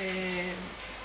آه،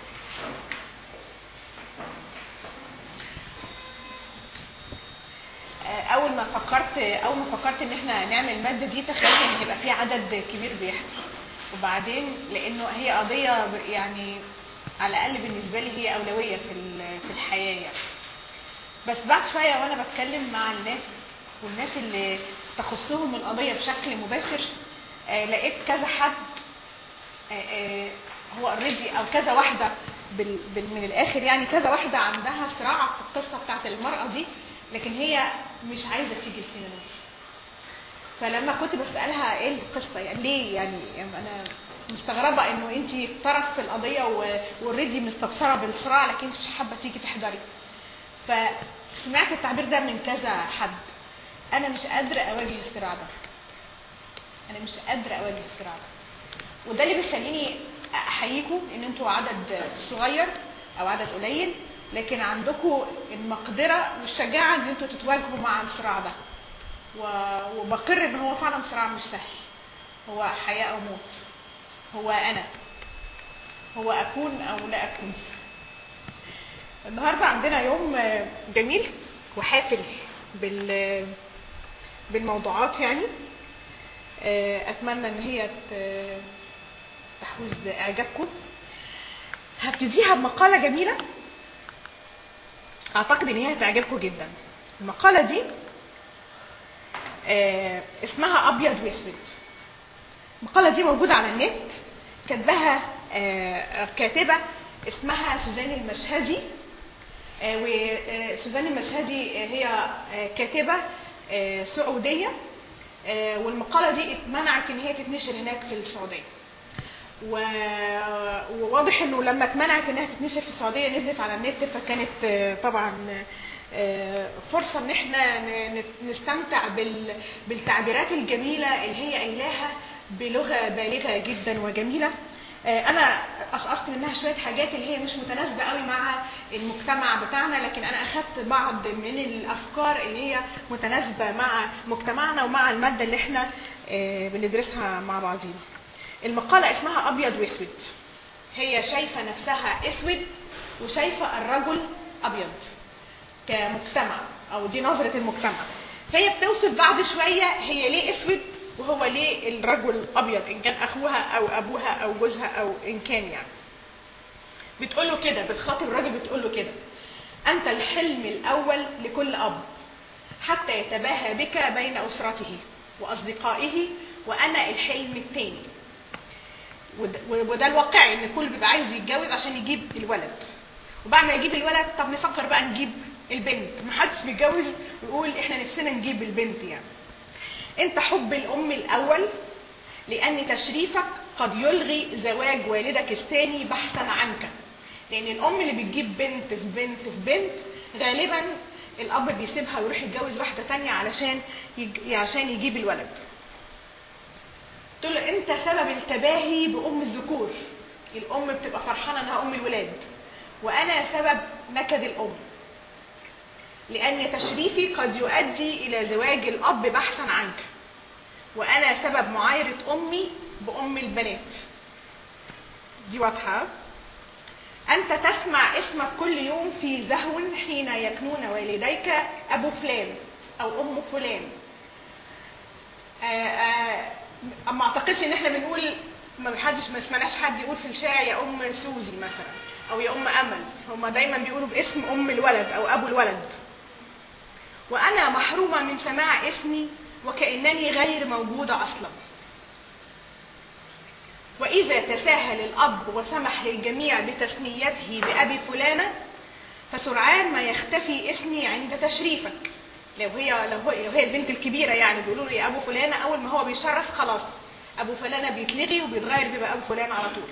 آه، اول ما فكرت اول ما فكرت ان احنا نعمل الماده دي تخيلت ان هيبقى في عدد كبير بيحكي وبعدين لانه هي قضيه ب- يعني على الاقل بالنسبه لي هي اولويه في ال- في الحياه يعني بس بعد شويه وانا بتكلم مع الناس والناس اللي تخصهم القضيه بشكل مباشر آه، لقيت كذا حد آه، آه، هو اوريدي او كذا واحده بال بال من الاخر يعني كذا واحده عندها صراع في القصه بتاعت المراه دي لكن هي مش عايزه تيجي السينما فلما كنت بسالها ايه القصه يعني ليه يعني, يعني انا مستغربه انه انت طرف في القضيه واوريدي مستبصره بالصراع لكن انت مش حابه تيجي تحضري فسمعت التعبير ده من كذا حد انا مش قادره اواجه الصراع ده انا مش قادره اواجه الصراع ده وده اللي بيخليني احييكم ان انتوا عدد صغير او عدد قليل لكن عندكم المقدره والشجاعه ان انتوا تتواجهوا مع الصراع ده و- وبقر ان هو فعلا صراع مش سهل هو حياه او موت هو انا هو اكون او لا اكون النهارده عندنا يوم آه، جميل وحافل بال بالموضوعات يعني آه، اتمنى ان هي ت- تحوز اعجابكم هبتديها بمقاله جميله اعتقد ان هي هتعجبكم جدا المقاله دي آه، اسمها ابيض واسود المقاله دي موجوده على النت كاتباها آه، كاتبه اسمها سوزان المشهدي آه، وسوزان المشهدي آه، هي آه، كاتبه آه، سعوديه آه، والمقاله دي اتمنعت ان هي تتنشر هناك في السعوديه و- وواضح انه لما اتمنعت انها تتنشر في السعوديه نزلت على النت فكانت آه، طبعا آه، فرصه ان احنا ن- ن- نستمتع بال- بالتعبيرات الجميله اللي هي قايلاها بلغه بالغه جدا وجميله آه، انا قصقصت منها شويه حاجات اللي هي مش متناسبه قوي مع المجتمع بتاعنا لكن انا اخدت بعض من الافكار اللي هي متناسبه مع مجتمعنا ومع الماده اللي احنا آه، بندرسها مع بعضينا المقالة اسمها أبيض وأسود هي شايفة نفسها أسود وشايفة الرجل أبيض كمجتمع أو دي نظرة المجتمع فهي بتوصف بعد شوية هي ليه أسود وهو ليه الرجل أبيض إن كان أخوها أو أبوها أو جوزها أو إن كان يعني بتقوله كده بتخاطب الراجل بتقوله كده أنت الحلم الأول لكل أب حتى يتباهى بك بين أسرته وأصدقائه وأنا الحلم التاني وده, وده الواقعي ان الكل بيبقى عايز يتجوز عشان يجيب الولد وبعد ما يجيب الولد طب نفكر بقى نجيب البنت ما حدش بيتجوز ويقول احنا نفسنا نجيب البنت يعني انت حب الام الاول لان تشريفك قد يلغي زواج والدك الثاني بحثا عنك لان الام اللي بتجيب بنت في بنت في بنت غالبا الاب بيسيبها ويروح يتجوز واحده تانية علشان يج... عشان يجيب الولد تقول له انت سبب التباهي بام الذكور الام بتبقى فرحانه انها ام الولاد وانا سبب نكد الام لان تشريفي قد يؤدي الى زواج الاب بحثا عنك وانا سبب معايره امي بام البنات دي واضحه انت تسمع اسمك كل يوم في زهو حين يكنون والديك ابو فلان او ام فلان آه آه ما اعتقدش ان احنا بنقول ما حدش ما سمعناش حد يقول في الشارع يا ام سوزي مثلا او يا ام امل هم دايما بيقولوا باسم ام الولد او ابو الولد وانا محرومه من سماع اسمي وكانني غير موجوده اصلا واذا تساهل الاب وسمح للجميع بتسميته بابي فلانه فسرعان ما يختفي اسمي عند تشريفك لو هي لو هي, لو هي البنت الكبيره يعني بيقولوا لي ابو فلانه اول ما هو بيشرف خلاص ابو فلانه بيتلغي وبيتغير بيبقى ابو فلان على طول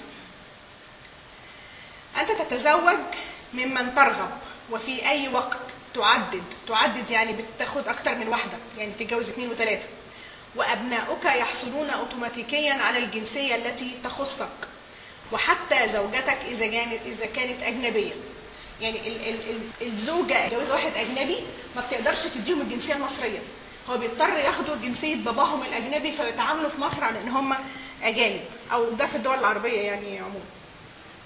انت تتزوج ممن ترغب وفي اي وقت تعدد تعدد يعني بتاخد اكتر من واحده يعني تتجوز اثنين وثلاثه وابناؤك يحصلون اوتوماتيكيا على الجنسيه التي تخصك وحتى زوجتك اذا كانت اذا كانت اجنبيه يعني ال ال ال الزوجه جوز واحد اجنبي ما بتقدرش تديهم الجنسيه المصريه هو بيضطر ياخدوا جنسيه باباهم الاجنبي فيتعاملوا في مصر على ان هم اجانب او ده في الدول العربيه يعني عموما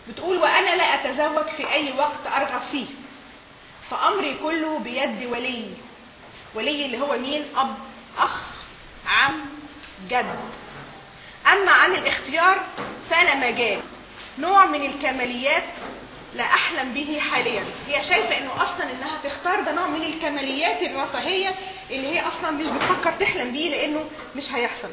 بتقول وانا لا اتزوج في اي وقت ارغب فيه فامري كله بيد ولي ولي اللي هو مين اب اخ عم جد اما عن الاختيار فلا مجال نوع من الكماليات لا احلم به حاليا هي شايفه انه اصلا انها تختار ده نوع من الكماليات الرفاهيه اللي هي اصلا مش بتفكر تحلم بيه لانه مش هيحصل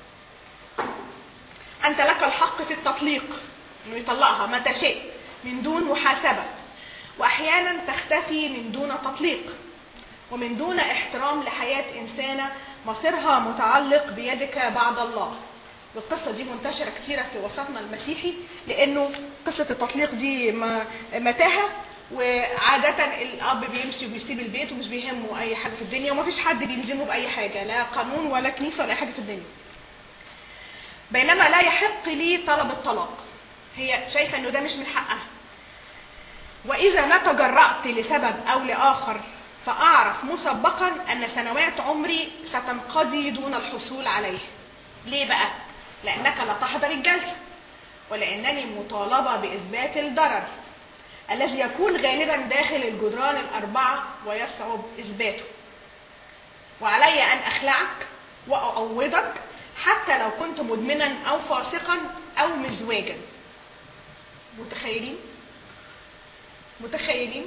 انت لك الحق في التطليق انه يطلقها متى شئت من دون محاسبه واحيانا تختفي من دون تطليق ومن دون احترام لحياه انسانه مصيرها متعلق بيدك بعد الله والقصة دي منتشرة كتيرة في وسطنا المسيحي لأنه قصة التطليق دي متاهة وعادة الأب بيمشي وبيسيب البيت ومش بيهمه أي حاجة في الدنيا ومفيش حد بيلزمه بأي حاجة لا قانون ولا كنيسة ولا أي حاجة في الدنيا. بينما لا يحق لي طلب الطلاق. هي شايفة إنه ده مش من حقها. وإذا ما تجرأت لسبب أو لآخر فأعرف مسبقا أن سنوات عمري ستنقضي دون الحصول عليه. ليه بقى؟ لأنك لا تحضر الجلسة ولأنني مطالبة بإثبات الضرر الذي يكون غالبا داخل الجدران الأربعة ويصعب إثباته وعلي أن أخلعك وأعوضك حتى لو كنت مدمنا أو فاسقا أو مزواجا متخيلين؟ متخيلين؟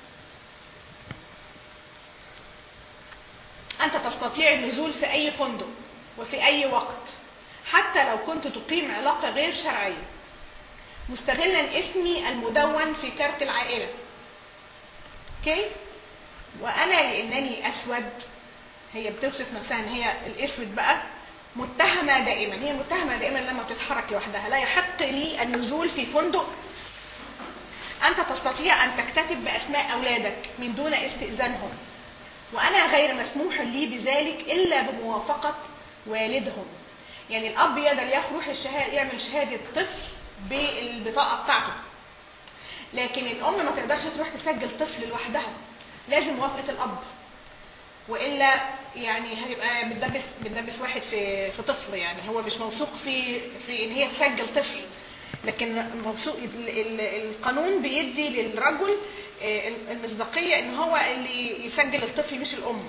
أنت تستطيع النزول في أي فندق وفي أي وقت حتى لو كنت تقيم علاقة غير شرعية مستغلا اسمي المدون في كارت العائلة اوكي وأنا لأنني أسود هي بتوصف نفسها إن هي الأسود بقى متهمة دائما هي متهمة دائما لما بتتحرك لوحدها لا يحق لي النزول في فندق أنت تستطيع أن تكتتب بأسماء أولادك من دون استئذانهم وأنا غير مسموح لي بذلك إلا بموافقة والدهم يعني الاب يقدر يروح الشهاده يعمل شهاده طفل بالبطاقه بتاعته لكن الام ما تقدرش تروح تسجل طفل لوحدها لازم موافقه الاب والا يعني هيبقى بتدبس بتدبس واحد في في طفل يعني هو مش موثوق في في ان هي تسجل طفل لكن موثوق القانون بيدي للرجل المصداقيه ان هو اللي يسجل الطفل مش الام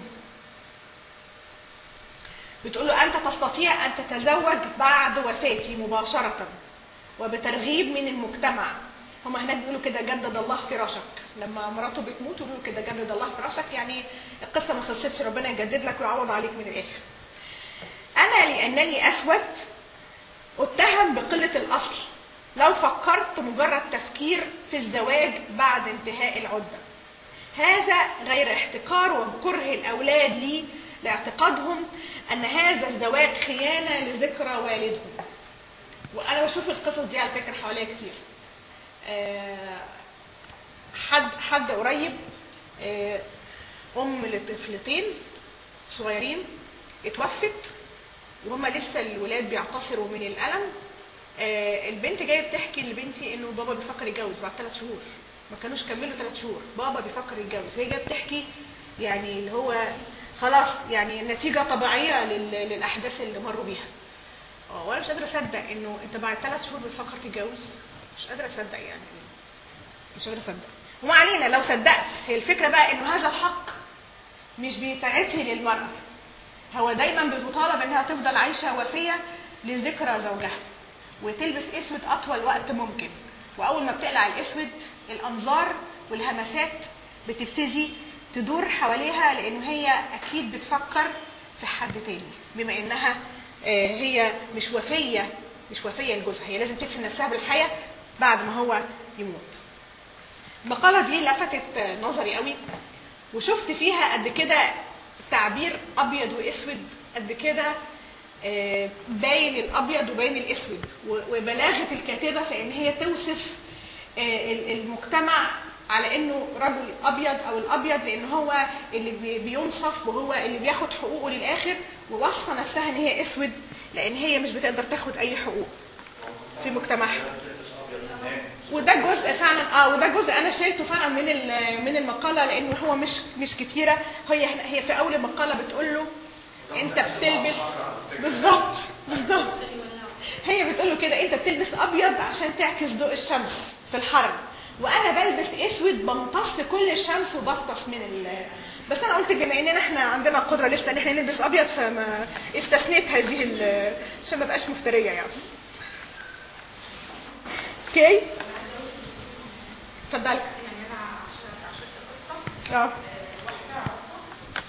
بتقول له أنت تستطيع أن تتزوج بعد وفاتي مباشرة وبترغيب من المجتمع هما هناك بيقولوا كده جدد الله فراشك لما مراته بتموت يقولوا كده جدد الله فراشك يعني القصة ما خلصتش ربنا يجدد لك ويعوض عليك من الآخر أنا لأنني أسود أتهم بقلة الأصل لو فكرت مجرد تفكير في الزواج بعد انتهاء العدة هذا غير احتقار وكره الأولاد لي لاعتقادهم ان هذا الزواج خيانه لذكرى والدهم وانا بشوف القصص دي على فكره حواليا كتير أه حد حد قريب أه ام لطفلتين صغيرين اتوفت وهما لسه الولاد بيعتصروا من الالم أه البنت جايه بتحكي لبنتي انه بابا بيفكر يتجوز بعد ثلاث شهور ما كانوش كملوا ثلاث شهور بابا بيفكر يتجوز هي جايه بتحكي يعني اللي هو خلاص يعني نتيجة طبيعية للأحداث اللي مروا بيها. اه وأنا مش قادرة أصدق إنه أنت بعد ثلاث شهور بتفكر تتجوز. مش قادرة أصدق يعني. مش قادرة أصدق. وما علينا لو صدقت هي الفكرة بقى إنه هذا الحق مش بيتعطي للمرأة. هو دايما بتطالب إنها تفضل عايشة وفية لذكرى زوجها. وتلبس اسود أطول وقت ممكن. وأول ما بتقلع الأسود الأنظار والهمسات بتبتدي تدور حواليها لان هي اكيد بتفكر في حد تاني بما انها هي مش وفيه مش وفيه لجوزها هي لازم تدفن نفسها بالحياه بعد ما هو يموت المقاله دي لفتت نظري قوي وشفت فيها قد كده تعبير ابيض واسود قد كده باين الابيض وباين الاسود وبلاغه الكاتبه في ان هي توصف المجتمع على انه رجل ابيض او الابيض لان هو اللي بينصف وهو اللي بياخد حقوقه للاخر ووصفه نفسها ان هي اسود لان هي مش بتقدر تاخد اي حقوق في مجتمعها وده جزء فعلا اه وده جزء انا شايفه فعلا من من المقاله لانه هو مش مش كتيره هي هي في اول المقاله بتقول له انت بتلبس بالظبط بالظبط هي بتقول له كده انت بتلبس ابيض عشان تعكس ضوء الشمس في الحرم وانا بلبس اسود بمتص كل الشمس وبفطس من ال بس انا قلت بما اننا احنا عندنا قدره لسه ان احنا نلبس ابيض فما استثنيت هذه ال- عشان ما بقاش مفتريه يعني اوكي اتفضلي يعني انا عشان عشان القصه اه واحده اعرفها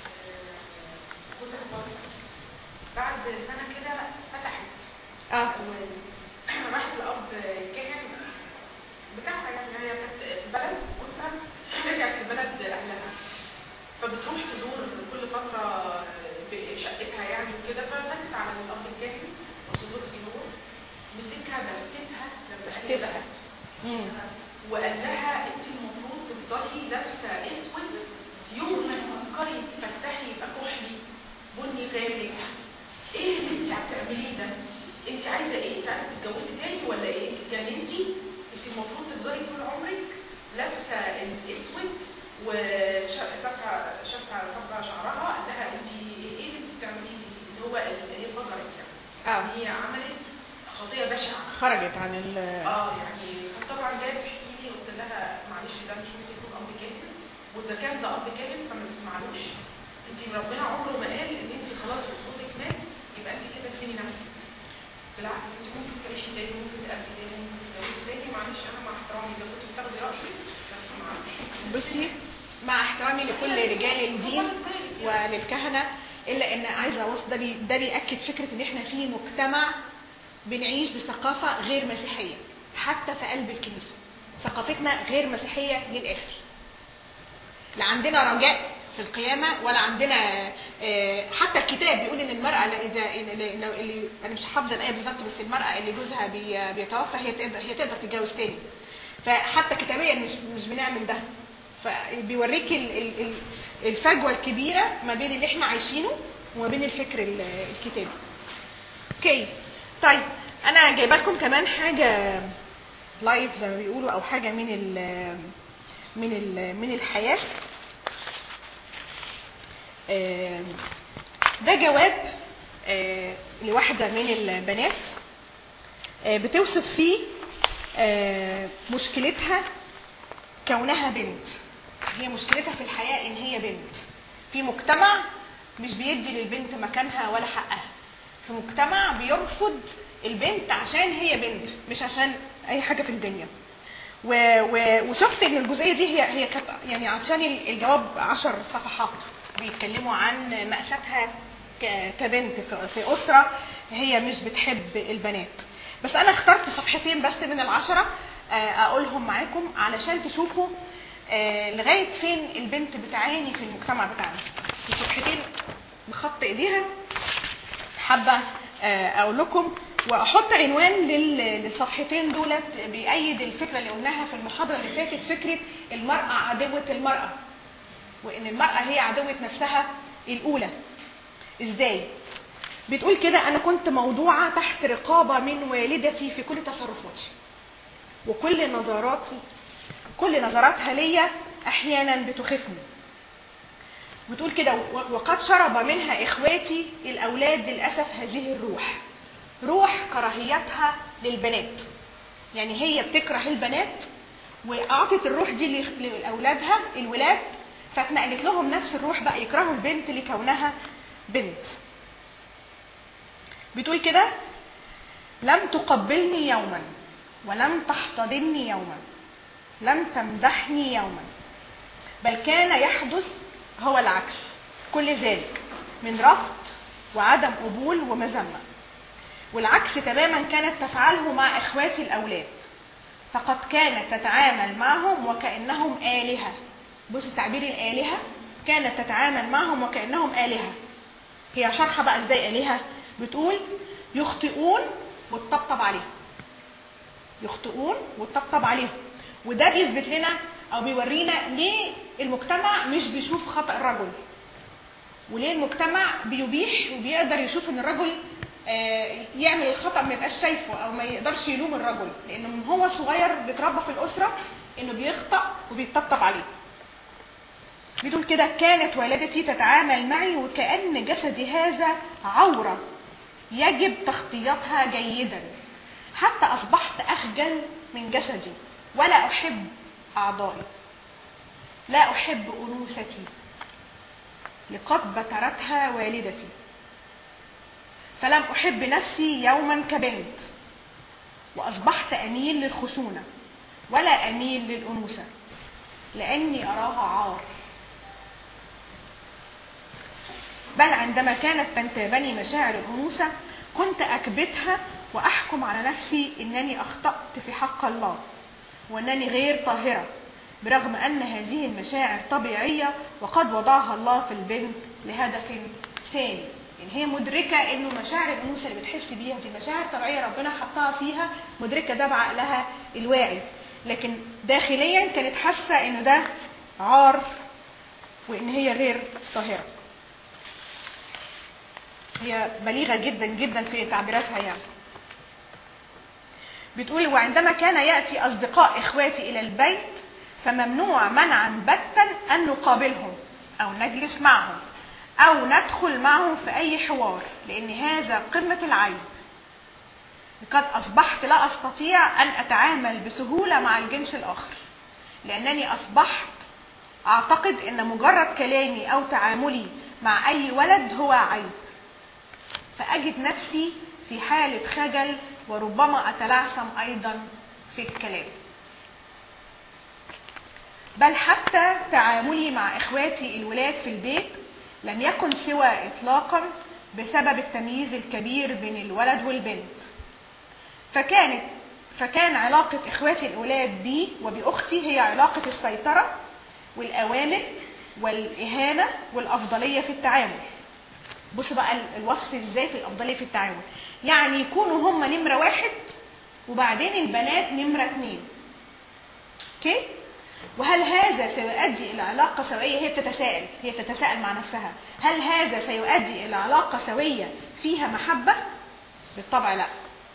جوزها برضه بعد سنه كده فتحت اه وراحت لاب كاهن بتاعها يعني هي كانت في البلد جوزها رجعت في بلد اهلها فبتروح تزور كل فتره بشقتها يعني وكده فنزلت على الاب الكاهن وصدقتي هو مسكها دستها لما قال لي دستها. مم. وقال لها انت المفروض تفضلي لابسه اسود يوم ما تفكري تفتحي يبقى كحلي بني غامق ايه اللي انت هتعمليه ده؟ انت عايزه ايه؟ انت عايزه تتجوزي تاني ولا ايه؟ انت اتجننتي؟ انت المفروض تفضلي طول عمرك لابسه الاسود وشافها شافها صبغه شعرها قال لها انت ايه اللي انت بتعمليه دي؟ اللي هو اللي هي فجرت يعني اه هي عملت خطيه بشعه خرجت عن ال اه يعني فطبعا جايه بتحكي لي قلت لها معلش ده مش ممكن يكون اب كامل واذا كان ده اب كامل فما تسمعلوش انت ربنا عمره ما قال ان انت خلاص جوزك مات يبقى انت كده تخيني نفسك بالعكس انت ممكن تعيشي تاني ممكن تقابلي تاني ممكن تتجوزي تاني معلش انا مع احترامي لو كنت بتاخدي رايي بس معلش بصي مع احترامي لكل رجال الدين وللكهنه الا ان عايزه اوصل ده بي ده بياكد فكره ان احنا في مجتمع بنعيش بثقافه غير مسيحيه حتى في قلب الكنيسه ثقافتنا غير مسيحيه للاخر لا عندنا رجاء في القيامة ولا عندنا آه، حتى الكتاب بيقول ان المرأة لا- اذا إن- لو اللي انا مش حافظة الآية بالظبط بس المرأة اللي جوزها بي- بيتوفى هي تقدر هي تقدر تتجوز تاني فحتى كتابيا مش مش بنعمل ده فبيوريك ال- ال- ال- الفجوة الكبيرة ما بين اللي احنا عايشينه وما بين الفكر ال- الكتابي. اوكي طيب انا جايبه لكم كمان حاجة لايف زي ما بيقولوا او حاجة من ال من ال من الحياة آه، ده جواب آه، لواحدة من البنات آه، بتوصف فيه آه، مشكلتها كونها بنت هي مشكلتها في الحياة ان هي بنت في مجتمع مش بيدي للبنت مكانها ولا حقها في مجتمع بيرفض البنت عشان هي بنت مش عشان اي حاجة في الدنيا و... و... وشفت ان الجزئيه دي هي هي كانت يعني عشان الجواب عشر صفحات بيتكلموا عن مأساتها ك... كبنت في... في اسره هي مش بتحب البنات بس انا اخترت صفحتين بس من العشره آه، اقولهم معاكم علشان تشوفوا آه، لغايه فين البنت بتعاني في المجتمع بتاعنا الصفحتين بخط ايديها حابه آه، اقول لكم واحط عنوان لل- للصفحتين دولت بيأيد الفكره اللي قلناها في المحاضره اللي فاتت فكره المراه عدوه المراه وان المراه هي عدوه نفسها الاولى ازاي بتقول كده انا كنت موضوعه تحت رقابه من والدتي في كل تصرفاتي وكل نظراتي كل نظراتها ليا احيانا بتخفني بتقول كده "و- وقد شرب منها اخواتي الاولاد للاسف هذه الروح روح كراهيتها للبنات يعني هي بتكره البنات واعطت الروح دي ل- لاولادها الولاد فاتنقلت لهم نفس الروح بقى يكرهوا البنت لكونها بنت بتقول كده لم تقبلني يوما ولم تحتضني يوما لم تمدحني يوما بل كان يحدث هو العكس كل ذلك من رفض وعدم قبول ومذمة والعكس تماما كانت تفعله مع إخواتي الأولاد فقد كانت تتعامل معهم وكأنهم آلهة بص تعبير الآلهة كانت تتعامل معهم وكأنهم آلهة هي شرحة بقى ازاي آلهة بتقول يخطئون وتطبطب عليهم يخطئون وتطبطب عليهم وده بيثبت لنا او بيورينا ليه المجتمع مش بيشوف خطأ الرجل وليه المجتمع بيبيح وبيقدر يشوف ان الرجل آه، يعمل الخطأ ما يبقاش شايفه او ما يقدرش يلوم الرجل لان من هو صغير بيتربى في الاسره انه بيخطأ وبيطبطب عليه بتقول كده كانت والدتي تتعامل معي وكأن جسدي هذا عورة يجب تغطيتها جيدا حتى أصبحت أخجل من جسدي ولا أحب أعضائي لا أحب أنوثتي لقد بترتها والدتي فلم أحب نفسي يوما كبنت وأصبحت أميل للخشونة ولا أميل للأنوثة لأني أراها عار بل عندما كانت تنتابني مشاعر الأنوثة كنت أكبتها وأحكم على نفسي أنني أخطأت في حق الله وأنني غير طاهرة برغم أن هذه المشاعر طبيعية وقد وضعها الله في البنت لهدف ثاني يعني هي مدركة انه مشاعر الانوثة اللي بتحس بيها دي مشاعر طبيعية ربنا حطها فيها مدركة ده بعقلها الواعي لكن داخليا كانت حاسة انه ده عار وان هي غير طاهرة هي بليغة جدا جدا في تعبيراتها يعني بتقول وعندما كان يأتي أصدقاء إخواتي إلى البيت فممنوع منعا باتا أن نقابلهم أو نجلس معهم أو ندخل معهم في أي حوار لأن هذا قمة العيب لقد أصبحت لا أستطيع أن أتعامل بسهولة مع الجنس الآخر لأنني أصبحت أعتقد أن مجرد كلامي أو تعاملي مع أي ولد هو عيب فأجد نفسي في حالة خجل وربما أتلعثم أيضا في الكلام بل حتى تعاملي مع إخواتي الولاد في البيت لم يكن سوى إطلاقا بسبب التمييز الكبير بين الولد والبنت فكانت فكان علاقة إخواتي الأولاد بي وبأختي هي علاقة السيطرة والأوامر والإهانة والأفضلية في التعامل بص بقى الوصف ازاي في الأفضلية في التعامل يعني يكونوا هم نمرة واحد وبعدين البنات نمرة اتنين اوكي وهل هذا سيؤدي إلى علاقة سوية هي بتتساءل هي بتتساءل مع نفسها هل هذا سيؤدي إلى علاقة سوية فيها محبة بالطبع لا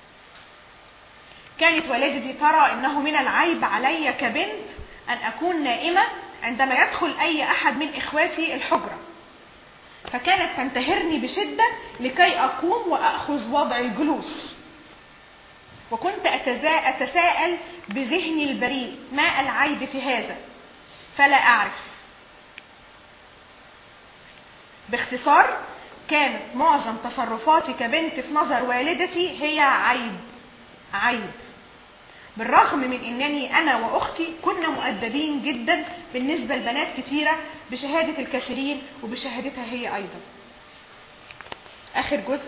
كانت والدتي ترى انه من العيب علي كبنت ان اكون نائمه عندما يدخل اي احد من اخواتي الحجره فكانت تنتهرني بشده لكي اقوم واخذ وضع الجلوس وكنت اتساءل بذهني البريء ما العيب في هذا فلا اعرف باختصار كانت معظم تصرفاتي كبنت في نظر والدتي هي عيب عيب بالرغم من انني انا واختي كنا مؤدبين جدا بالنسبه لبنات كتيره بشهاده الكثيرين وبشهادتها هي ايضا اخر جزء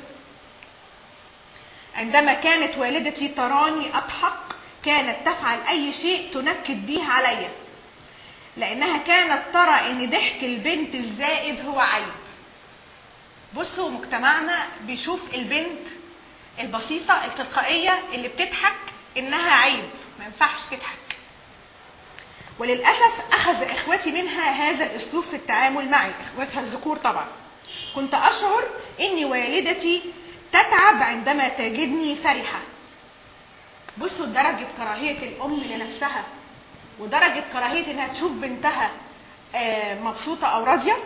عندما كانت والدتي تراني اضحك كانت تفعل اي شيء تنكد به علي لانها كانت ترى ان ضحك البنت الزائد هو عيب بصوا مجتمعنا بيشوف البنت البسيطة التلقائية اللي بتضحك إنها عيب ما ينفعش تضحك وللأسف أخذ إخوتي منها هذا الأسلوب في التعامل معي إخواتها الذكور طبعا كنت أشعر إن والدتي تتعب عندما تجدني فرحة بصوا درجة كراهية الأم لنفسها ودرجة كراهية إنها تشوف بنتها مبسوطة أو راضية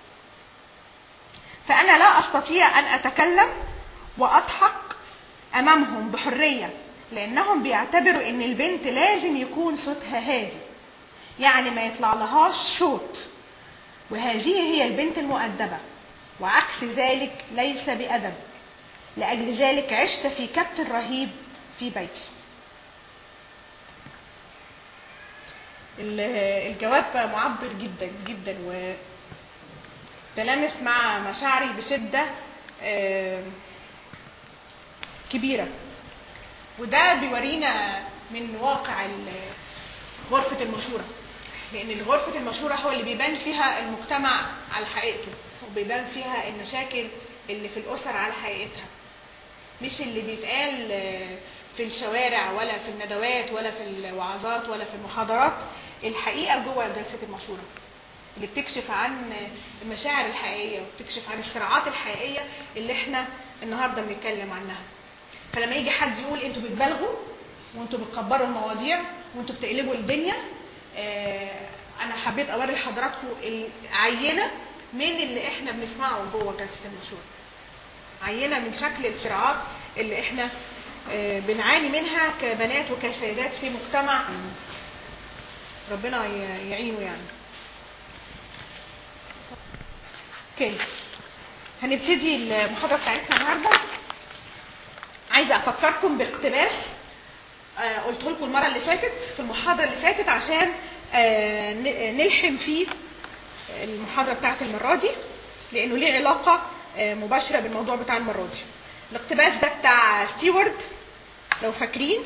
فأنا لا أستطيع أن أتكلم وأضحك امامهم بحريه لانهم بيعتبروا ان البنت لازم يكون صوتها هادي يعني ما يطلع لهاش صوت وهذه هي البنت المؤدبه وعكس ذلك ليس بادب لاجل ذلك عشت في كبت رهيب في بيتي الجواب معبر جدا جدا و تلامس مع مشاعري بشده كبيرة وده بيورينا من واقع غرفة المشورة لأن غرفة المشورة هو اللي بيبان فيها المجتمع على حقيقته وبيبان فيها المشاكل اللي في الأسر على حقيقتها مش اللي بيتقال في الشوارع ولا في الندوات ولا في الوعظات ولا في المحاضرات الحقيقة جوه جلسة المشورة اللي بتكشف عن المشاعر الحقيقية وبتكشف عن الصراعات الحقيقية اللي احنا النهاردة بنتكلم عنها فلما يجي حد يقول انتوا بتبالغوا وانتوا بتكبروا المواضيع وانتوا بتقلبوا الدنيا اه انا حبيت اوري لحضراتكم عينه من اللي احنا بنسمعه جوه جلسه المشوره عينه من شكل الصراعات اللي احنا آه، بنعاني منها كبنات وكسيدات في مجتمع ربنا ي- يعينه يعني اوكي هنبتدي المحاضرة بتاعتنا النهارده عايزة افكركم باقتباس آه، قلت لكم المرة اللي فاتت في المحاضرة اللي فاتت عشان آه، ن- نلحم فيه المحاضرة بتاعت المرة دي لأنه ليه علاقة آه، مباشرة بالموضوع بتاع المرة دي الاقتباس ده بتاع ستيوارد لو فاكرين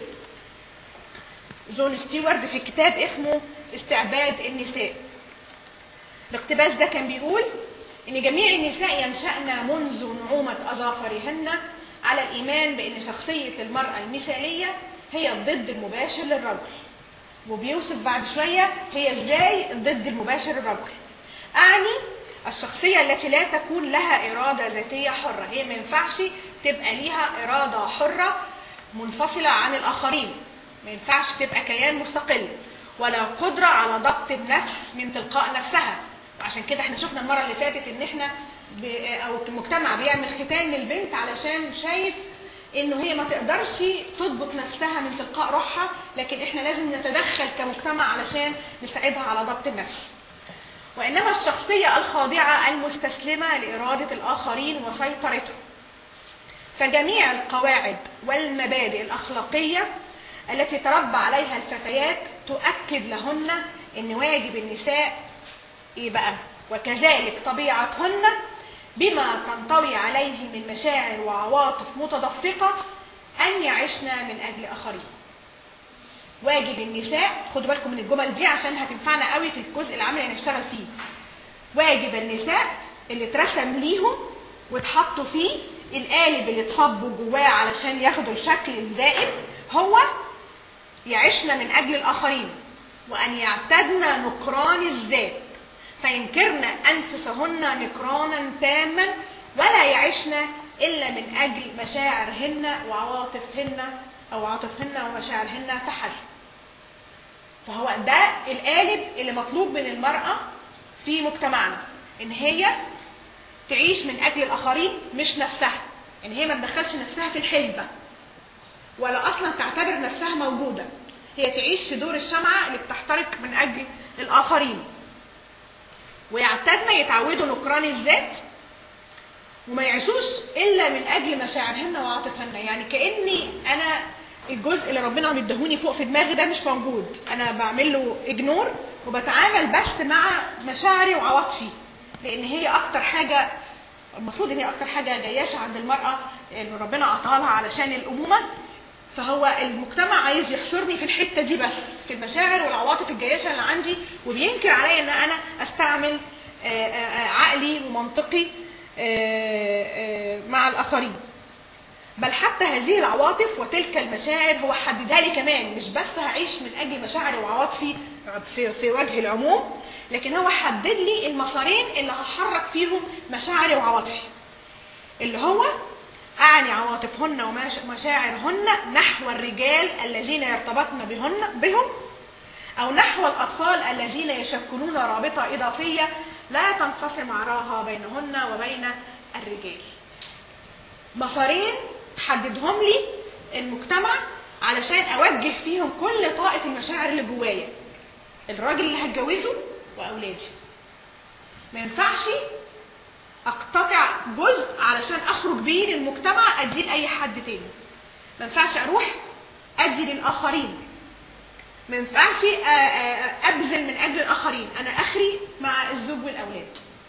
جون ستيوارد في كتاب اسمه استعباد النساء الاقتباس ده كان بيقول ان جميع النساء ينشأن منذ نعومة اظافرهن على الايمان بان شخصية المرأة المثالية هي الضد المباشر للرجل وبيوصف بعد شوية هي ازاي الضد المباشر للرجل اعني الشخصية التي لا تكون لها إرادة ذاتية حرة هي ما ينفعش تبقى ليها إرادة حرة منفصلة عن الآخرين ما ينفعش تبقى كيان مستقل ولا قدرة على ضبط النفس من تلقاء نفسها عشان كده احنا شفنا المرة اللي فاتت ان احنا ب... او المجتمع بيعمل ختان للبنت علشان شايف انه هي ما تقدرش تضبط نفسها من تلقاء روحها لكن احنا لازم نتدخل كمجتمع علشان نساعدها على ضبط النفس وإنما الشخصية الخاضعة المستسلمة لإرادة الآخرين وسيطرتهم فجميع القواعد والمبادئ الأخلاقية التي تربى عليها الفتيات تؤكد لهن أن واجب النساء إيه بقى وكذلك طبيعتهن بما تنطوي عليه من مشاعر وعواطف متدفقة أن يعشن من أجل آخرين واجب النساء خدوا بالكم من الجمل دي عشان هتنفعنا قوي في الجزء العملي اللي هنشتغل فيه واجب النساء اللي اترسم ليهم واتحطوا فيه القالب اللي اتصبوا جواه علشان ياخدوا الشكل الدائم هو يعشن من اجل الاخرين وان يعتدن نكران الذات فينكرن انفسهن نكرانا تاما ولا يعشن الا من اجل مشاعرهن وعواطفهن او عاطفهن ومشاعرهن تحرك فهو ده القالب اللي مطلوب من المرأة في مجتمعنا ان هي تعيش من اجل الاخرين مش نفسها ان هي ما تدخلش نفسها في الحسبة ولا اصلا تعتبر نفسها موجودة هي تعيش في دور الشمعة اللي بتحترق من اجل الاخرين ويعتدن يتعودوا نكران الذات وما يعيشوش الا من اجل مشاعرهن وعاطفهن يعني كاني انا الجزء اللي ربنا مديهوني فوق في دماغي ده مش موجود انا بعمل له اجنور وبتعامل بس مع مشاعري وعواطفي لان هي اكتر حاجه المفروض ان هي اكتر حاجه جياشه عند المراه ان ربنا اعطاها لها علشان الامومه فهو المجتمع عايز يحصرني في الحته دي بس في المشاعر والعواطف الجياشه اللي عندي وبينكر عليا ان انا استعمل آآ آآ عقلي ومنطقي آآ مع الاخرين بل حتى هذه العواطف وتلك المشاعر هو حددها لي كمان مش بس هعيش من اجل مشاعري وعواطفي في, في وجه العموم لكن هو حدد لي المسارين اللي هحرك فيهم مشاعري وعواطفي اللي هو أعني عواطفهن ومشاعرهن نحو الرجال الذين يرتبطن بهن بهم أو نحو الأطفال الذين يشكلون رابطة إضافية لا تنفصل معراها بينهن وبين الرجال مسارين حددهم لي المجتمع علشان أوجه فيهم كل طاقة المشاعر اللي جوايا الراجل اللي هتجوزه وأولادي ما ينفعش اقتطع جزء علشان اخرج بيه للمجتمع اديه لاي حد تاني ما ينفعش اروح ادي للاخرين ما ينفعش ابذل من اجل الاخرين انا اخري مع الزوج والاولاد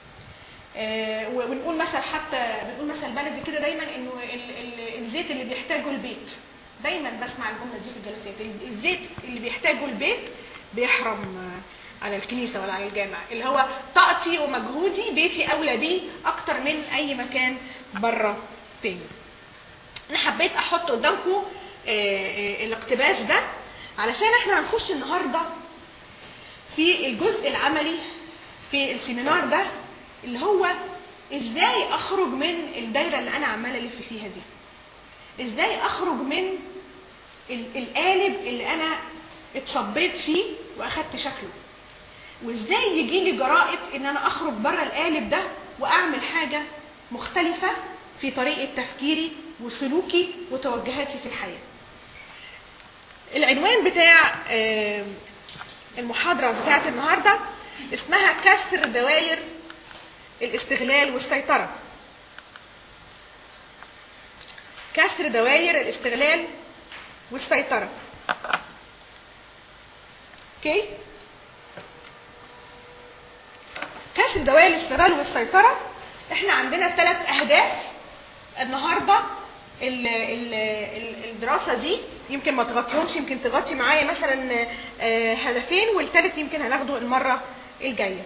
ونقول مثل حتى بنقول مثل بلدي كده دايما انه الزيت اللي بيحتاجه البيت دايما بسمع الجمله دي في الجلسات الزيت اللي بيحتاجه البيت بيحرم على الكنيسه ولا على الجامع اللي هو طاقتي ومجهودي بيتي اولى بيه اكتر من اي مكان بره تاني انا حبيت احط قدامكم الاقتباس ده علشان احنا هنخش النهارده في الجزء العملي في السيمينار ده اللي هو ازاي اخرج من الدايره اللي انا عماله الف فيها دي ازاي اخرج من القالب اللي انا اتصبيت فيه واخدت شكله وازاي يجي لي جرأة ان انا اخرج بره القالب ده واعمل حاجة مختلفة في طريقة تفكيري وسلوكي وتوجهاتي في الحياه العنوان بتاع آه، المحاضره بتاعت النهارده اسمها كسر دوائر الاستغلال والسيطره كسر دوائر الاستغلال والسيطره اوكي كسر دوائر الاستغلال والسيطره احنا عندنا ثلاث اهداف النهارده ال- ال- ال- الدراسه دي يمكن ما تغطيهمش يمكن تغطي معايا مثلا آه، هدفين والثالث يمكن هناخده المره الجايه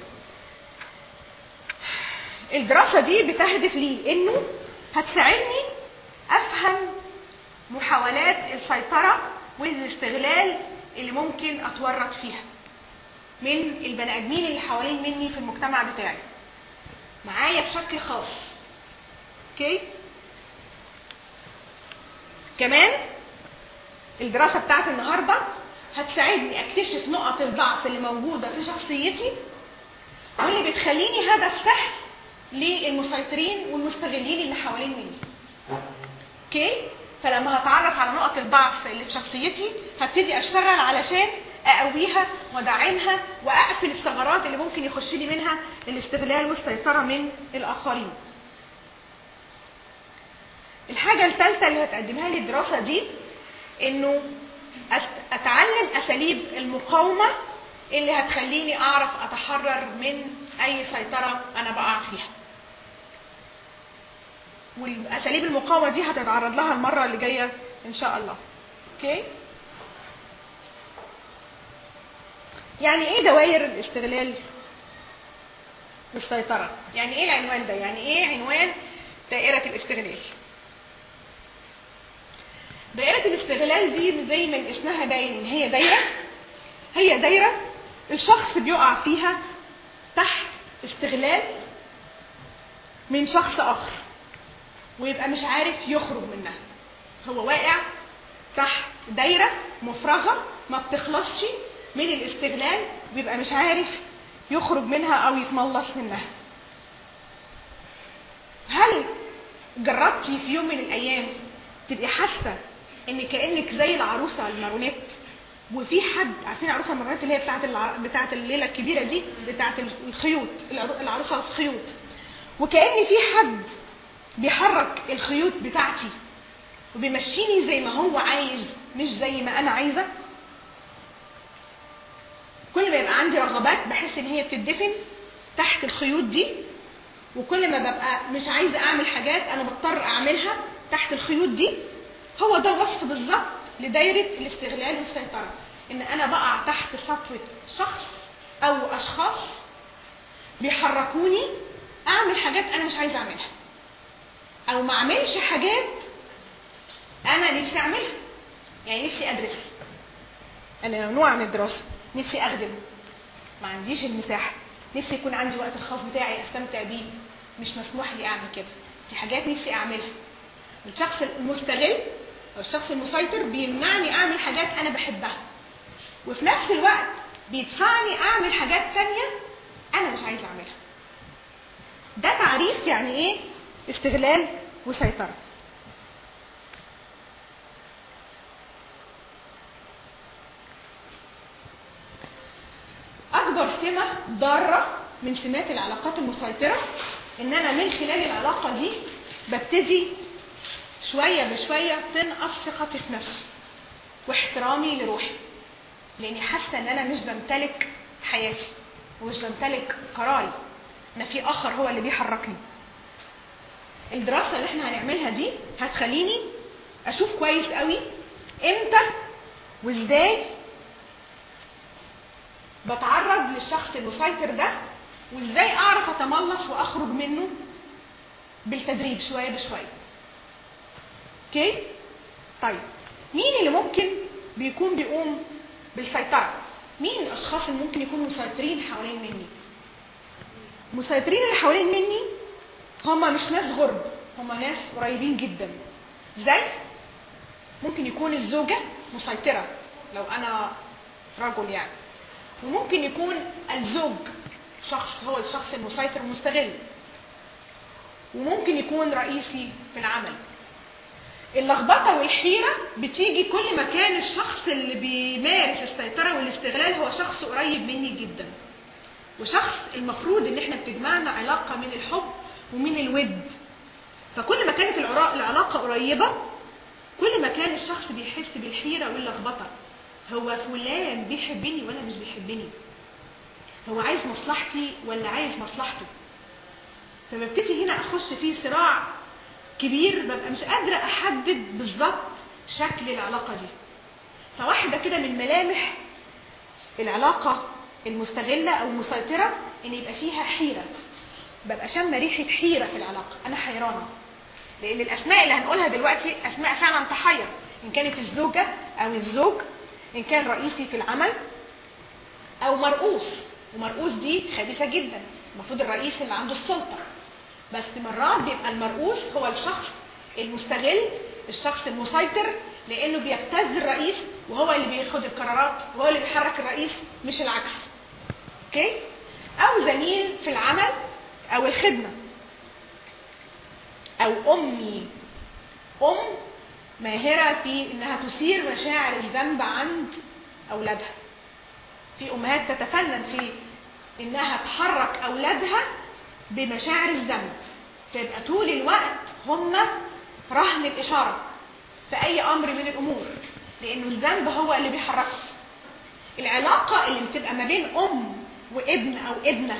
الدراسه دي بتهدف لي انه هتساعدني افهم محاولات السيطره والاستغلال اللي ممكن اتورط فيها من البني ادمين اللي حوالين مني في المجتمع بتاعي معايا بشكل خاص اوكي كمان الدراسه بتاعت النهارده هتساعدني اكتشف نقط الضعف اللي موجوده في شخصيتي واللي بتخليني هدف سهل للمسيطرين والمستغلين اللي حوالين مني اوكي فلما هتعرف على نقط الضعف اللي في شخصيتي هبتدي اشتغل علشان اقويها وادعمها واقفل الثغرات اللي ممكن يخش لي منها الاستغلال والسيطره من الاخرين الحاجه الثالثه اللي هتقدمها لي الدراسه دي انه أت- اتعلم اساليب المقاومه اللي هتخليني اعرف اتحرر من اي سيطره انا بقع فيها والاساليب المقاومه دي هتتعرض لها المره اللي جايه ان شاء الله اوكي يعني ايه دوائر الاستغلال والسيطره يعني ايه العنوان ده يعني ايه عنوان دائره الاستغلال دائره الاستغلال دي زي ما اسمها باين ان هي دايره هي دايره الشخص بيقع فيها تحت استغلال من شخص اخر ويبقى مش عارف يخرج منها هو واقع تحت دايرة مفرغة ما بتخلصش من الاستغلال بيبقى مش عارف يخرج منها أو يتملص منها هل جربتي في يوم من الأيام تبقي حاسة إن كأنك زي العروسة المارونيت وفي حد عارفين العروسه المارونيت اللي هي بتاعت الع... بتاعت الليله الكبيره دي بتاعت الخيوط العرو- العروسه الخيوط وكأن في حد بيحرك الخيوط بتاعتي وبيمشيني زي ما هو عايز مش زي ما انا عايزه كل ما يبقى عندي رغبات بحس ان هي بتدفن تحت الخيوط دي وكل ما ببقى مش عايزه اعمل حاجات انا بضطر اعملها تحت الخيوط دي هو ده وصف بالظبط لدايره الاستغلال والسيطره ان انا بقع تحت سطوه شخص او اشخاص بيحركوني اعمل حاجات انا مش عايزه اعملها او ما اعملش حاجات انا نفسي اعملها يعني نفسي ادرس انا ممنوع من الدراسه نفسي اخدم ما عنديش المساحه نفسي يكون عندي وقت الخاص بتاعي استمتع بيه مش مسموح لي اعمل كده دي حاجات نفسي اعملها الشخص المستغل او الشخص المسيطر بيمنعني اعمل حاجات انا بحبها وفي نفس الوقت بيدفعني اعمل حاجات تانية انا مش عايزه اعملها ده تعريف يعني ايه استغلال وسيطره اكبر سمه ضاره من سمات العلاقات المسيطره ان انا من خلال العلاقه دي ببتدي شويه بشويه تنقص ثقتي في نفسي واحترامي لروحي لاني حاسه ان انا مش بمتلك حياتي ومش بمتلك قراري ان في اخر هو اللي بيحركني الدراسه اللي احنا هنعملها دي هتخليني اشوف كويس قوي امتى وازاي بتعرض للشخص المسيطر ده وازاي اعرف اتملص واخرج منه بالتدريب شويه بشويه اوكي طيب مين اللي ممكن بيكون بيقوم بالسيطره مين الاشخاص اللي ممكن يكونوا مسيطرين حوالين مني المسيطرين اللي حوالين مني هم مش ناس غرب هم ناس قريبين جدا زي ممكن يكون الزوجة مسيطرة لو أنا رجل يعني وممكن يكون الزوج شخص هو الشخص المسيطر المستغل وممكن يكون رئيسي في العمل اللخبطه والحيره بتيجي كل ما كان الشخص اللي بيمارس السيطره والاستغلال هو شخص قريب مني جدا وشخص المفروض ان احنا بتجمعنا علاقه من الحب ومن الود فكل ما كانت العرا- العلاقه قريبه كل ما كان الشخص بيحس بالحيره واللخبطه هو فلان بيحبني ولا مش بيحبني هو عايز مصلحتي ولا عايز مصلحته فببتدي هنا اخش في صراع كبير ببقى مش قادره احدد بالظبط شكل العلاقه دي فواحده كده من ملامح العلاقه المستغله او المسيطره ان يبقى فيها حيره ببقى شامه ريحه حيره في العلاقه انا حيرانه لان الاسماء اللي هنقولها دلوقتي اسماء فعلا تحير ان كانت الزوجه او الزوج ان كان رئيسي في العمل او مرؤوس ومرؤوس دي خبيثه جدا المفروض الرئيس اللي عنده السلطه بس مرات بيبقى المرؤوس هو الشخص المستغل الشخص المسيطر لانه بيبتز الرئيس وهو اللي بياخد القرارات وهو اللي بيحرك الرئيس مش العكس اوكي او زميل في العمل او الخدمه او امي ام ماهره في انها تثير مشاعر الذنب عند اولادها في امهات تتفنن في انها تحرك اولادها بمشاعر الذنب فيبقى طول الوقت هم رهن الاشاره في اي امر من الامور لانه الذنب هو اللي بيحركه العلاقه اللي بتبقى ما بين ام وابن او ابنه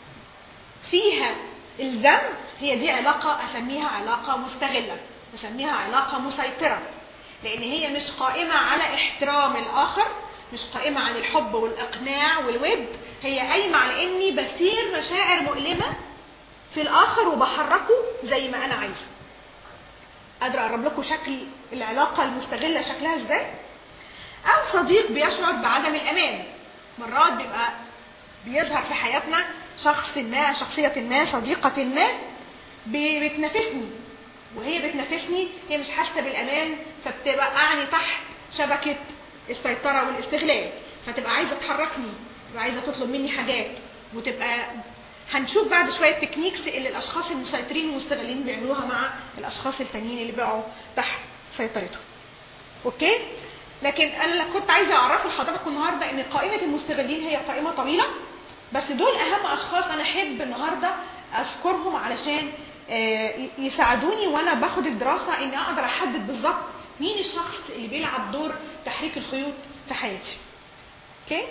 فيها الذنب هي دي علاقه اسميها علاقه مستغله اسميها علاقه مسيطره لان هي مش قائمه على احترام الاخر مش قائمه على الحب والاقناع والود هي قايمه على اني بثير مشاعر مؤلمه في الاخر وبحركه زي ما انا عايزه قادره اقرب لكم شكل العلاقه المستغله شكلها ازاي او صديق بيشعر بعدم الامان مرات بيبقى بيظهر في حياتنا شخص ما شخصيه ما صديقه ما ب- بتنافسني وهي بتنافسني هي مش حاسه بالامان فبتوقعني تحت شبكه السيطره والاستغلال فتبقى عايزه تحركني تبقى عايزه تطلب مني حاجات وتبقى هنشوف بعد شويه تكنيكس اللي الاشخاص المسيطرين والمستغلين بيعملوها مع الاشخاص التانيين اللي بقوا تحت سيطرتهم اوكي لكن انا اللي كنت عايزه اعرفه لحضراتكم النهارده ان قائمه المستغلين هي قائمه طويله بس دول اهم اشخاص انا احب النهارده اذكرهم علشان آه، يساعدوني وانا باخد الدراسه اني اقدر احدد بالظبط مين الشخص اللي بيلعب دور تحريك الخيوط في حياتي اوكي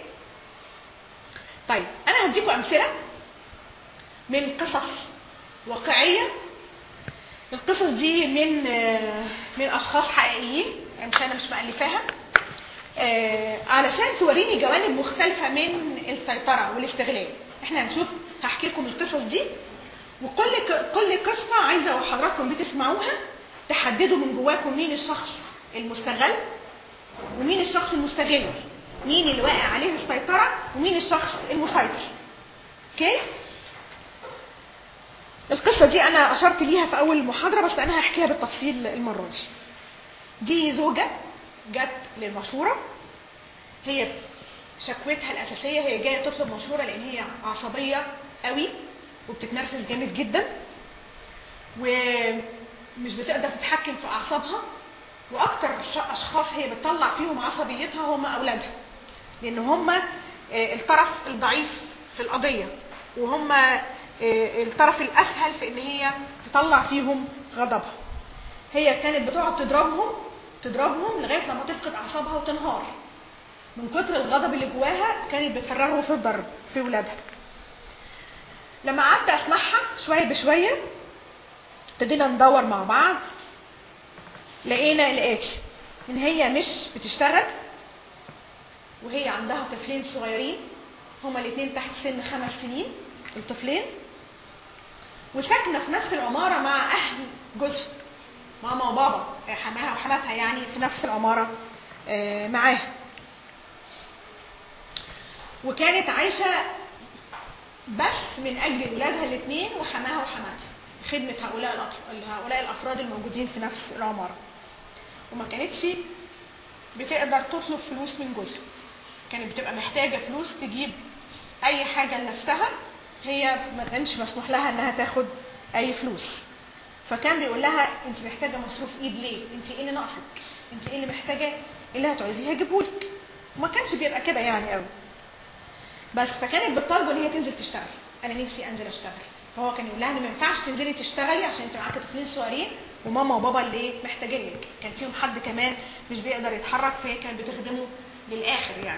طيب انا هديكم امثله من قصص واقعيه القصص دي من آه، من اشخاص حقيقيين يعني مش انا مش مؤلفاها آه، علشان توريني جوانب مختلفه من السيطره والاستغلال احنا هنشوف هحكي لكم القصص دي وكل ك- كل قصه عايزه وحضراتكم بتسمعوها تحددوا من جواكم مين الشخص المستغل ومين الشخص المستغل مين اللي واقع عليه السيطره ومين الشخص المسيطر اوكي القصة دي أنا أشرت ليها في أول المحاضرة بس أنا هحكيها بالتفصيل المرة دي. دي زوجة جت للمشورة هي شكوتها الأساسية هي جاية تطلب مشورة لأن هي عصبية قوي وبتتنرفز جامد جدا ومش بتقدر تتحكم في أعصابها وأكتر ش- أشخاص هي بتطلع فيهم عصبيتها هم أولادها لأن هم آه، الطرف الضعيف في القضية وهم آه، الطرف الأسهل في إن هي تطلع فيهم غضبها هي كانت بتقعد تضربهم تضربهم لغاية لما تفقد أعصابها وتنهار من كتر الغضب اللي جواها كانت بتفرغه في الضرب في ولادها لما قعدت اسمعها شويه بشويه ابتدينا ندور مع بعض لقينا الاتي ان هي مش بتشتغل وهي عندها طفلين صغيرين هما الاثنين تحت سن خمس سنين الطفلين وساكنه في نفس العماره مع اهل جوزها ماما وبابا حماها وحماتها يعني في نفس العماره آه، معاها وكانت عايشه بس من اجل ولادها الاثنين وحماها وحماتها خدمه هؤلاء الأطف... هؤلاء الافراد الموجودين في نفس العماره وما كانتش بتقدر تطلب فلوس من جوزها كانت بتبقى محتاجه فلوس تجيب اي حاجه لنفسها هي ما كانش مسموح لها انها تاخد اي فلوس فكان بيقول لها انت محتاجه مصروف ايد ليه انت ايه اللي ناقصك انت ايه اللي محتاجه إيه اللي هتعوزيه هجيبهولك وما كانش بيبقى كده يعني قوي بس فكانت بتطالبه ان هي تنزل تشتغل انا نفسي انزل اشتغل فهو كان يقول لها ان ما ينفعش تنزلي تشتغلي عشان انت معاكي طفلين صغيرين وماما وبابا اللي ايه محتاجينك كان فيهم حد كمان مش بيقدر يتحرك فهي كانت بتخدمه للاخر يعني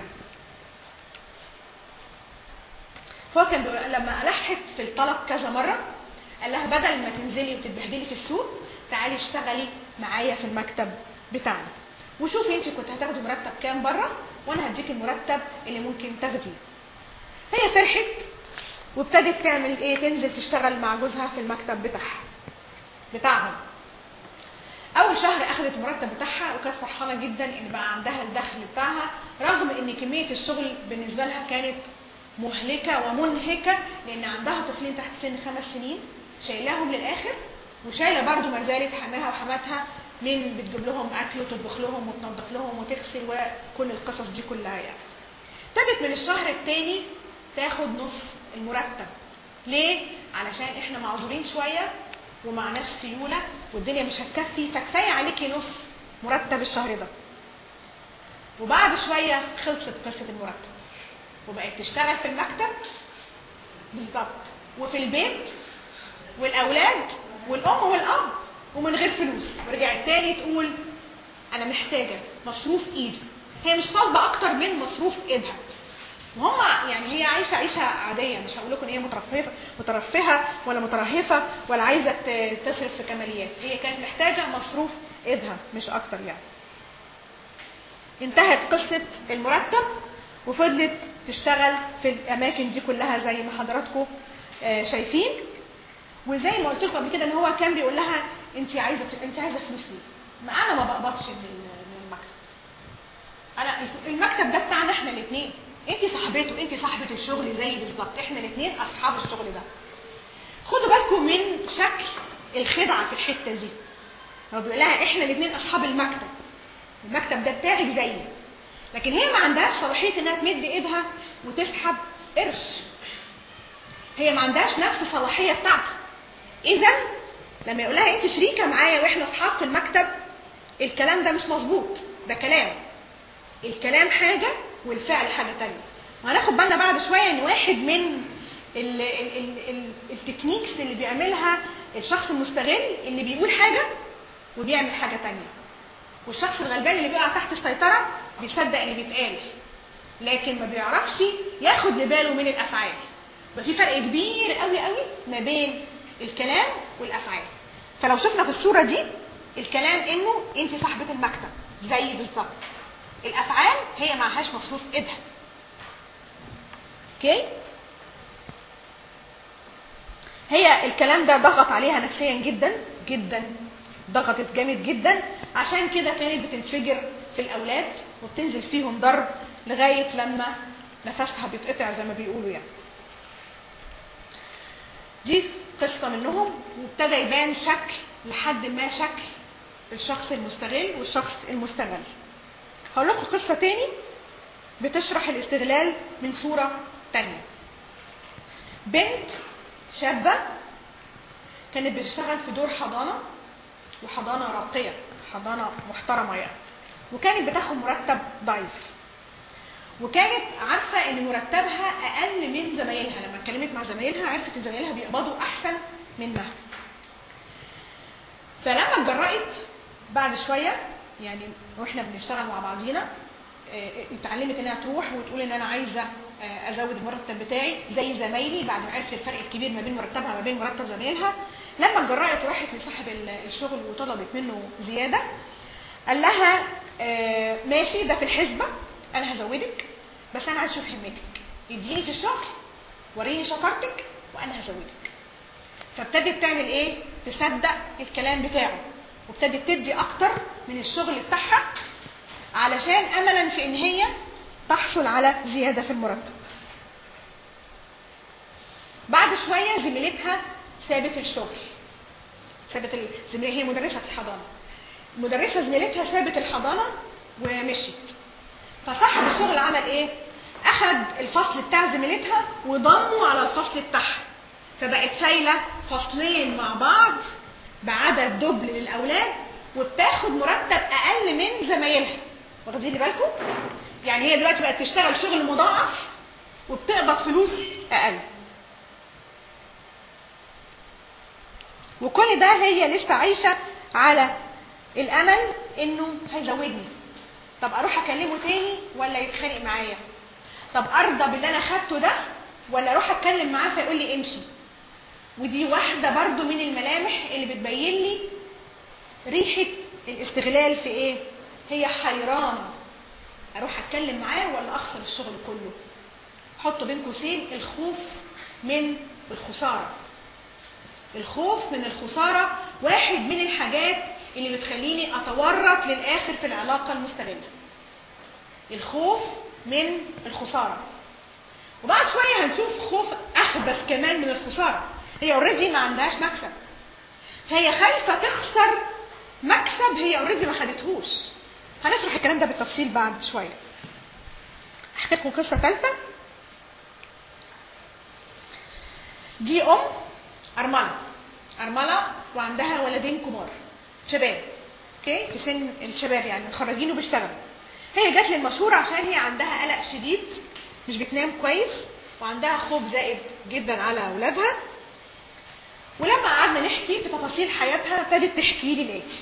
فهو كان بيقول لما لحت في الطلب كذا مره قال لها بدل ما تنزلي وتتبهدلي في السوق تعالي اشتغلي معايا في المكتب بتاعنا وشوفي انت كنت هتاخدي مرتب كام بره وانا هديك المرتب اللي ممكن تاخديه هي فرحت وابتدت تعمل ايه تنزل تشتغل مع جوزها في المكتب بتاعها بتاعهم اول شهر اخذت المرتب بتاعها وكانت فرحانه جدا ان بقى عندها الدخل بتاعها رغم ان كميه الشغل بالنسبه لها كانت مهلكه ومنهكه لان عندها طفلين تحت سن خمس سنين شايلاهم للاخر وشايله برضو ما زالت حماها وحماتها من بتجيب لهم اكل وتطبخ لهم وتنظف لهم وتغسل وكل القصص دي كلها يعني ابتدت من الشهر الثاني تاخد نص المرتب ليه علشان احنا معذورين شويه ومعناش سيوله والدنيا مش هتكفي فكفايه عليكي نص مرتب الشهر ده وبعد شويه خلصت قصه المرتب وبقت تشتغل في المكتب بالظبط وفي البيت والاولاد والام والاب ومن غير فلوس ورجعت تاني تقول انا محتاجه مصروف ايدي هي مش طالبه اكتر من مصروف ايدها وهم يعني هي عايشه عيشه عاديه مش هقول لكم ان هي مترفهه مترفهه ولا مترهفه ولا عايزه ت- تصرف في كماليات هي كانت محتاجه مصروف ايدها مش اكتر يعني انتهت قصه المرتب وفضلت تشتغل في الاماكن دي كلها زي ما حضراتكم آه، شايفين وزي ما قلت لكم قبل كده ان هو كان بيقول لها انت عايزه انت عايزه فلوس ليه؟ ما انا ما بقبضش من ال- من المكتب انا الف- المكتب ده بتاعنا احنا الاثنين انت صاحبته انت صاحبه الشغل زي بالظبط احنا الاثنين اصحاب الشغل ده خدوا بالكم من شكل الخدعه في الحته دي هو بيقول لها احنا الاثنين اصحاب المكتب المكتب ده بتاعك زيي لكن هي ما عندهاش صلاحيه انها تمد ايدها وتسحب قرش هي ما عندهاش نفس الصلاحيه بتاعته اذا لما يقول لها انت شريكه معايا واحنا اصحاب في المكتب الكلام ده مش مظبوط ده كلام الكلام حاجه والفعل حاجه تانية وهناخد بالنا بعد شويه ان واحد من ال ال ال ال التكنيكس اللي بيعملها الشخص المستغل اللي بيقول حاجه وبيعمل حاجه تانية والشخص الغلبان اللي بيقع تحت السيطره بيصدق اللي بيتقال لكن ما بيعرفش ياخد لباله من الافعال يبقى في فرق كبير قوي قوي ما بين الكلام والافعال فلو شفنا في الصوره دي الكلام انه انت صاحبه المكتب زي بالظبط الافعال هي معهاش مصروف ايدها اوكي هي الكلام ده ضغط عليها نفسيا جدا جدا ضغطت جامد جدا عشان كده كانت بتنفجر في الاولاد وبتنزل فيهم ضرب لغايه لما نفسها بيتقطع زي ما بيقولوا يعني دي قصة منهم وابتدى يبان شكل لحد ما شكل الشخص المستغل والشخص المستغل هقول لكم قصة تاني بتشرح الاستغلال من صورة تانية بنت شابة كانت بتشتغل في دور حضانة وحضانة راقية حضانة محترمة يعني وكانت بتاخد مرتب ضعيف وكانت عارفة ان مرتبها اقل من زمايلها لما اتكلمت مع زمايلها عرفت ان زمايلها بيقبضوا احسن منها فلما اتجرأت بعد شوية يعني واحنا بنشتغل مع بعضينا آه، اتعلمت انها تروح وتقول ان انا عايزه آه، ازود المرتب بتاعي زي زمايلي بعد ما عرفت الفرق الكبير ما بين مرتبها وما بين مرتب زمايلها لما اتجرأت وراحت لصاحب ال- الشغل وطلبت منه زياده قال لها آه، ماشي ده في الحسبه انا هزودك بس انا عايز اشوف همتك اديني في الشغل وريني شطارتك وانا هزودك فابتدت تعمل ايه تصدق الكلام بتاعه وابتدت تدي اكتر من الشغل بتاعها علشان املا في ان هي تحصل على زياده في المرتب بعد شويه زميلتها سابت الشغل سابت ال- زميلتها هي مدرسه في الحضانه مدرسه زميلتها سابت الحضانه ومشيت فصاحب الشغل عمل ايه اخد الفصل بتاع زميلتها وضمه على الفصل بتاعها فبقت شايله فصلين مع بعض بعدد دبل للاولاد وبتاخد مرتب اقل من زمايلها واخدين بالكم يعني هي دلوقتي بقت تشتغل شغل مضاعف وبتقبض فلوس اقل وكل ده هي لسه عايشه على الامل انه هيزودني طب اروح اكلمه تاني ولا يتخانق معايا طب ارضى باللي انا خدته ده ولا اروح اتكلم معاه فيقول لي امشي ودي واحده برضو من الملامح اللي بتبين لي ريحه الاستغلال في ايه هي حيرانه اروح اتكلم معاه ولا اخسر الشغل كله حطوا بين قوسين الخوف من الخساره الخوف من الخساره واحد من الحاجات اللي بتخليني اتورط للاخر في العلاقه المستغله الخوف من الخساره وبعد شويه هنشوف خوف اخبث كمان من الخساره هي اوريدي ما عندهاش مكسب فهي خايفه تخسر مكسب هي اوريدي ما خدتهوش هنشرح الكلام ده بالتفصيل بعد شويه احكي لكم قصه ثالثه دي ام ارمله ارمله وعندها ولدين كبار شباب اوكي في سن الشباب يعني متخرجين وبيشتغلوا هي جات لي المشهورة عشان هي عندها قلق شديد مش بتنام كويس وعندها خوف زائد جدا على اولادها ولما قعدنا نحكي في تفاصيل حياتها ابتدت تحكي لي الاتي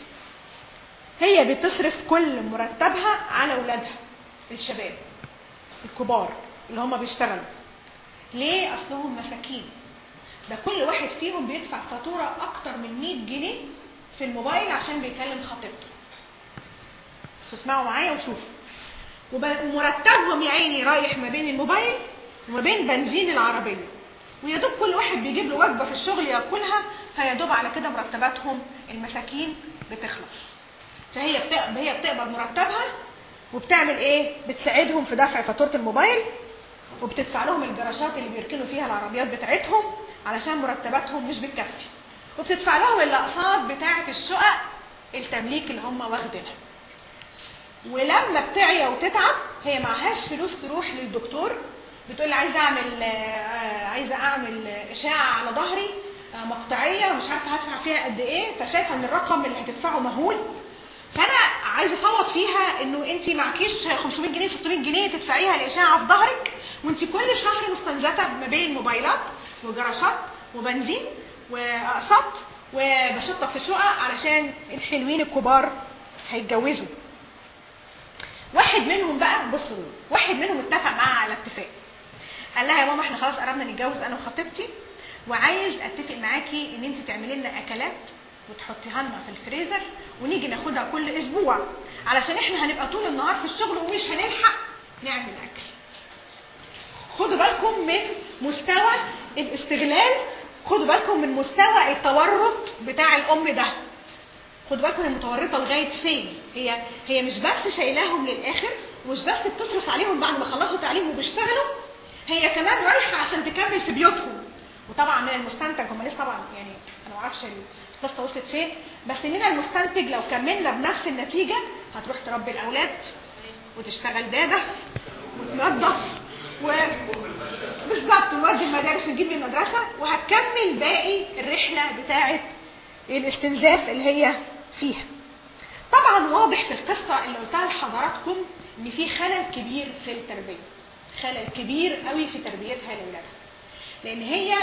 هي بتصرف كل مرتبها على اولادها الشباب الكبار اللي هم بيشتغلوا ليه اصلهم مساكين ده كل واحد فيهم بيدفع فاتوره اكتر من 100 جنيه في الموبايل عشان بيكلم خطيبته بس اسمعوا معايا وشوفوا ومرتبهم يا عيني رايح ما بين الموبايل وما بين بنزين العربيه ويا دوب كل واحد بيجيب له وجبه في الشغل ياكلها فيا دوب على كده مرتباتهم المساكين بتخلص فهي بتقبض هي بتقبض مرتبها وبتعمل ايه بتساعدهم في دفع فاتوره الموبايل وبتدفع لهم الجراشات اللي بيركنوا فيها العربيات بتاعتهم علشان مرتباتهم مش بتكفي وبتدفع لهم الاقساط بتاعه الشقق التمليك اللي هم واخدينها ولما بتعيا وتتعب هي معهاش فلوس تروح للدكتور بتقول لي عايزه اعمل آه عايزه اعمل اشاعه على ظهري آه مقطعيه ومش عارفه هدفع فيها قد ايه فشايفه ان الرقم اللي هتدفعه مهول فانا عايزه اصوت فيها انه انت معكيش 500 جنيه 600 جنيه تدفعيها الاشاعه في ظهرك وانت كل شهر مستنزفه ما بين موبايلات وجراشات وبنزين واقساط وبشطب في الشقق علشان الحلوين الكبار هيتجوزوا واحد منهم بقى بصوا واحد منهم اتفق معاها على اتفاق قال لها يا ماما احنا خلاص قربنا نتجوز انا وخطيبتي وعايز اتفق معاكي ان انت تعملي لنا اكلات وتحطيها لنا في الفريزر ونيجي ناخدها كل اسبوع علشان احنا هنبقى طول النهار في الشغل ومش هنلحق نعمل اكل خدوا بالكم من مستوى الاستغلال خدوا بالكم من مستوى التورط بتاع الام ده خدوا بالكم هي متورطه لغايه فين هي هي مش بس شايلاهم للاخر ومش بس بتصرف عليهم بعد ما خلصوا تعليم وبيشتغلوا هي كمان رايحه عشان تكمل في بيوتهم وطبعا من المستنتج هم لسه طبعا يعني انا ما اعرفش القصه وصلت فين بس من المستنتج لو كملنا بنفس النتيجه هتروح تربي الاولاد وتشتغل داده وتنظف و بالظبط ونودي المدارس ونجيب من المدرسه وهتكمل باقي الرحله بتاعه الاستنزاف اللي هي فيها طبعا واضح في القصه اللي قلتها لحضراتكم ان في خلل كبير في التربيه خلل كبير قوي في تربيتها لاولادها لان هي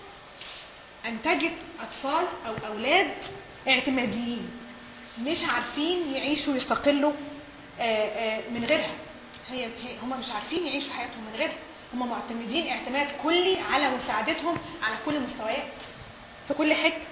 انتجت اطفال او اولاد اعتماديين مش عارفين يعيشوا يستقلوا من غيرها هي هم مش عارفين يعيشوا حياتهم من غيرها هم معتمدين اعتماد كلي على مساعدتهم على كل المستويات في كل حته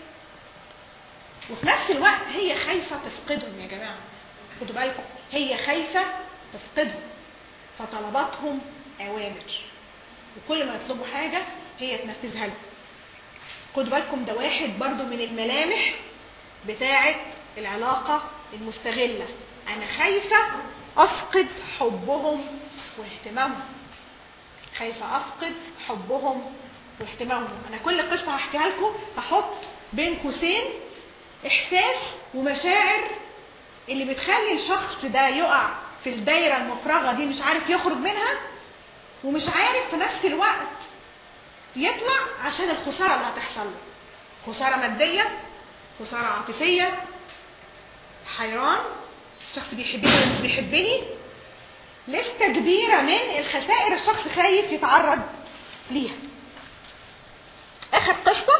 وفي نفس الوقت هي خايفه تفقدهم يا جماعه خدوا بالكم هي خايفه تفقدهم فطلباتهم اوامر وكل ما يطلبوا حاجه هي تنفذها لهم خدوا بالكم ده واحد برضو من الملامح بتاعه العلاقه المستغله انا خايفه افقد حبهم واهتمامهم خايفه افقد حبهم واهتمامهم انا كل قصه هحكيها لكم هحط بين قوسين احساس ومشاعر اللي بتخلي الشخص ده يقع في الدايره المفرغه دي مش عارف يخرج منها ومش عارف في نفس الوقت يطلع عشان الخساره اللي هتحصل له خساره ماديه خساره عاطفيه حيران الشخص بيحبني ولا مش بيحبني لسته كبيره من الخسائر الشخص خايف يتعرض ليها اخر قصه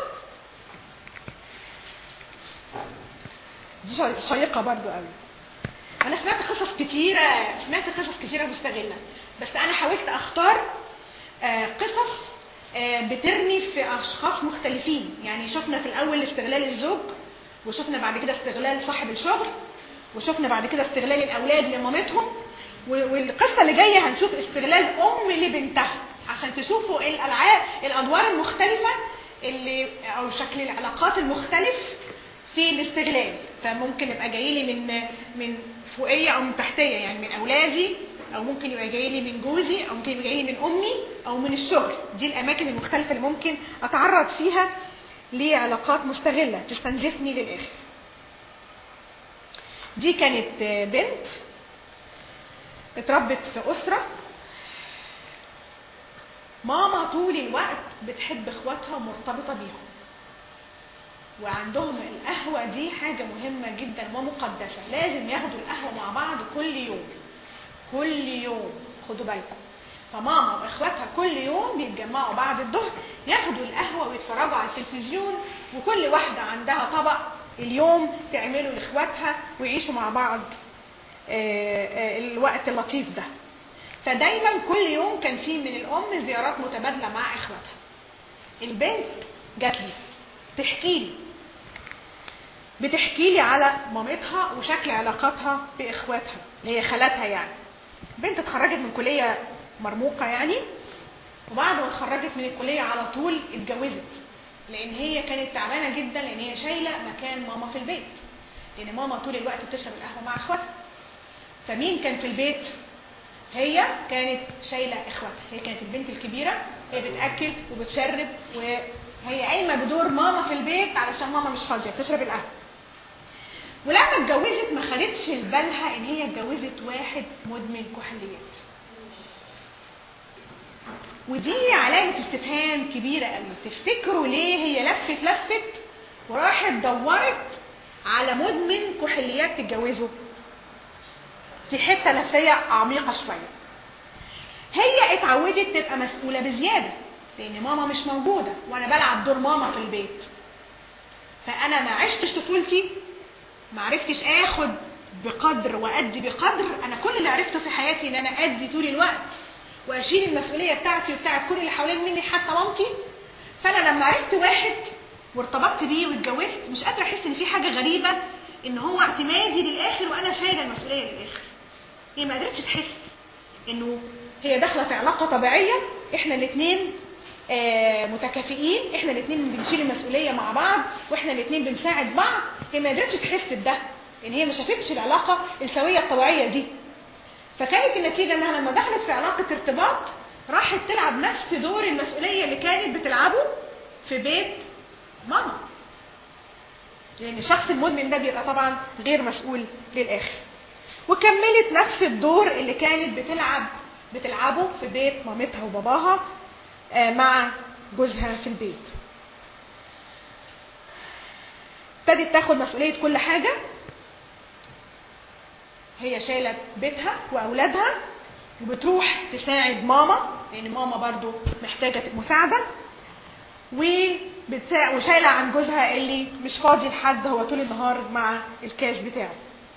دي شي- شيقه برضو قوي انا سمعت قصص كتيره سمعت قصص كتيره مستغله بس انا حاولت اختار آه، قصص آه، بترمي في اشخاص مختلفين يعني شفنا في الاول استغلال الزوج وشفنا بعد كده استغلال صاحب الشغل وشفنا بعد كده استغلال الاولاد لمامتهم و- والقصه اللي جايه هنشوف استغلال ام لبنتها عشان تشوفوا الالعاب الادوار المختلفه اللي او شكل العلاقات المختلف في الاستغلال فممكن يبقى جاي لي من من فوقيه او من تحتيه يعني من اولادي او ممكن يبقى جاي لي من جوزي او ممكن يبقى جاي لي من امي او من الشغل دي الاماكن المختلفه اللي ممكن اتعرض فيها لعلاقات مستغله تستنزفني للاخر دي كانت آه، بنت اتربت في اسره ماما طول الوقت بتحب اخواتها ومرتبطه بيهم وعندهم القهوة دي حاجة مهمة جدا ومقدسة لازم ياخدوا القهوة مع بعض كل يوم كل يوم خدوا بالكم فماما واخواتها كل يوم بيتجمعوا بعد الظهر ياخدوا القهوة ويتفرجوا على التلفزيون وكل واحدة عندها طبق اليوم تعمله لاخواتها ويعيشوا مع بعض آه، آه، الوقت اللطيف ده فدايما كل يوم كان في من الام زيارات متبادله مع اخواتها البنت جات لي تحكي لي بتحكي لي على مامتها وشكل علاقاتها باخواتها اللي هي خالاتها يعني بنت اتخرجت من كليه مرموقه يعني وبعد ما اتخرجت من الكليه على طول اتجوزت لان هي كانت تعبانه جدا لان هي شايله مكان ماما في البيت لان ماما طول الوقت بتشرب القهوه مع اخواتها فمين كان في البيت هي كانت شايله اخواتها هي كانت البنت الكبيره هي بتاكل وبتشرب وهي قايمه بدور ماما في البيت علشان ماما مش فاضيه بتشرب القهوه ولما اتجوزت ما خدتش بالها ان هي اتجوزت واحد مدمن كحوليات ودي علامة استفهام كبيرة قوي تفتكروا ليه هي لفت لفت وراحت دورت على مدمن كحوليات تتجوزه دي حتة نفسية عميقة شوية هي اتعودت تبقى مسؤولة بزيادة لأن ماما مش موجودة وأنا بلعب دور ماما في البيت فأنا ما عشتش طفولتي ما عرفتش آخد بقدر وأدي بقدر أنا كل اللي عرفته في حياتي إن أنا أدي طول الوقت وأشيل المسؤولية بتاعتي وبتاعت كل اللي حوالين مني حتى مامتي فأنا لما عرفت واحد وارتبطت بيه واتجوزت مش قادرة أحس إن في حاجة غريبة إن هو اعتمادي للآخر وأنا شايلة المسؤولية للآخر هي ما قدرتش تحس انه هي داخله في علاقه طبيعيه احنا الاثنين متكافئين احنا الاثنين بنشيل المسؤوليه مع بعض واحنا الاثنين بنساعد بعض هي ما قدرتش تحس بده لان هي ما شافتش العلاقه السويه الطبيعيه دي فكانت النتيجه انها لما دخلت في علاقه ارتباط راحت تلعب نفس دور المسؤوليه اللي كانت بتلعبه في بيت ماما لان الشخص المدمن ده بيبقى طبعا غير مسؤول للاخر وكملت نفس الدور اللي كانت بتلعب بتلعبه في بيت مامتها وباباها مع جوزها في البيت ابتدت تاخد مسؤولية كل حاجة هي شايلة بيتها وأولادها وبتروح تساعد ماما لأن ماما برضو محتاجة مساعدة وبتسا... وشايلة عن جوزها اللي مش فاضي لحد هو طول النهار مع الكاش بتاعه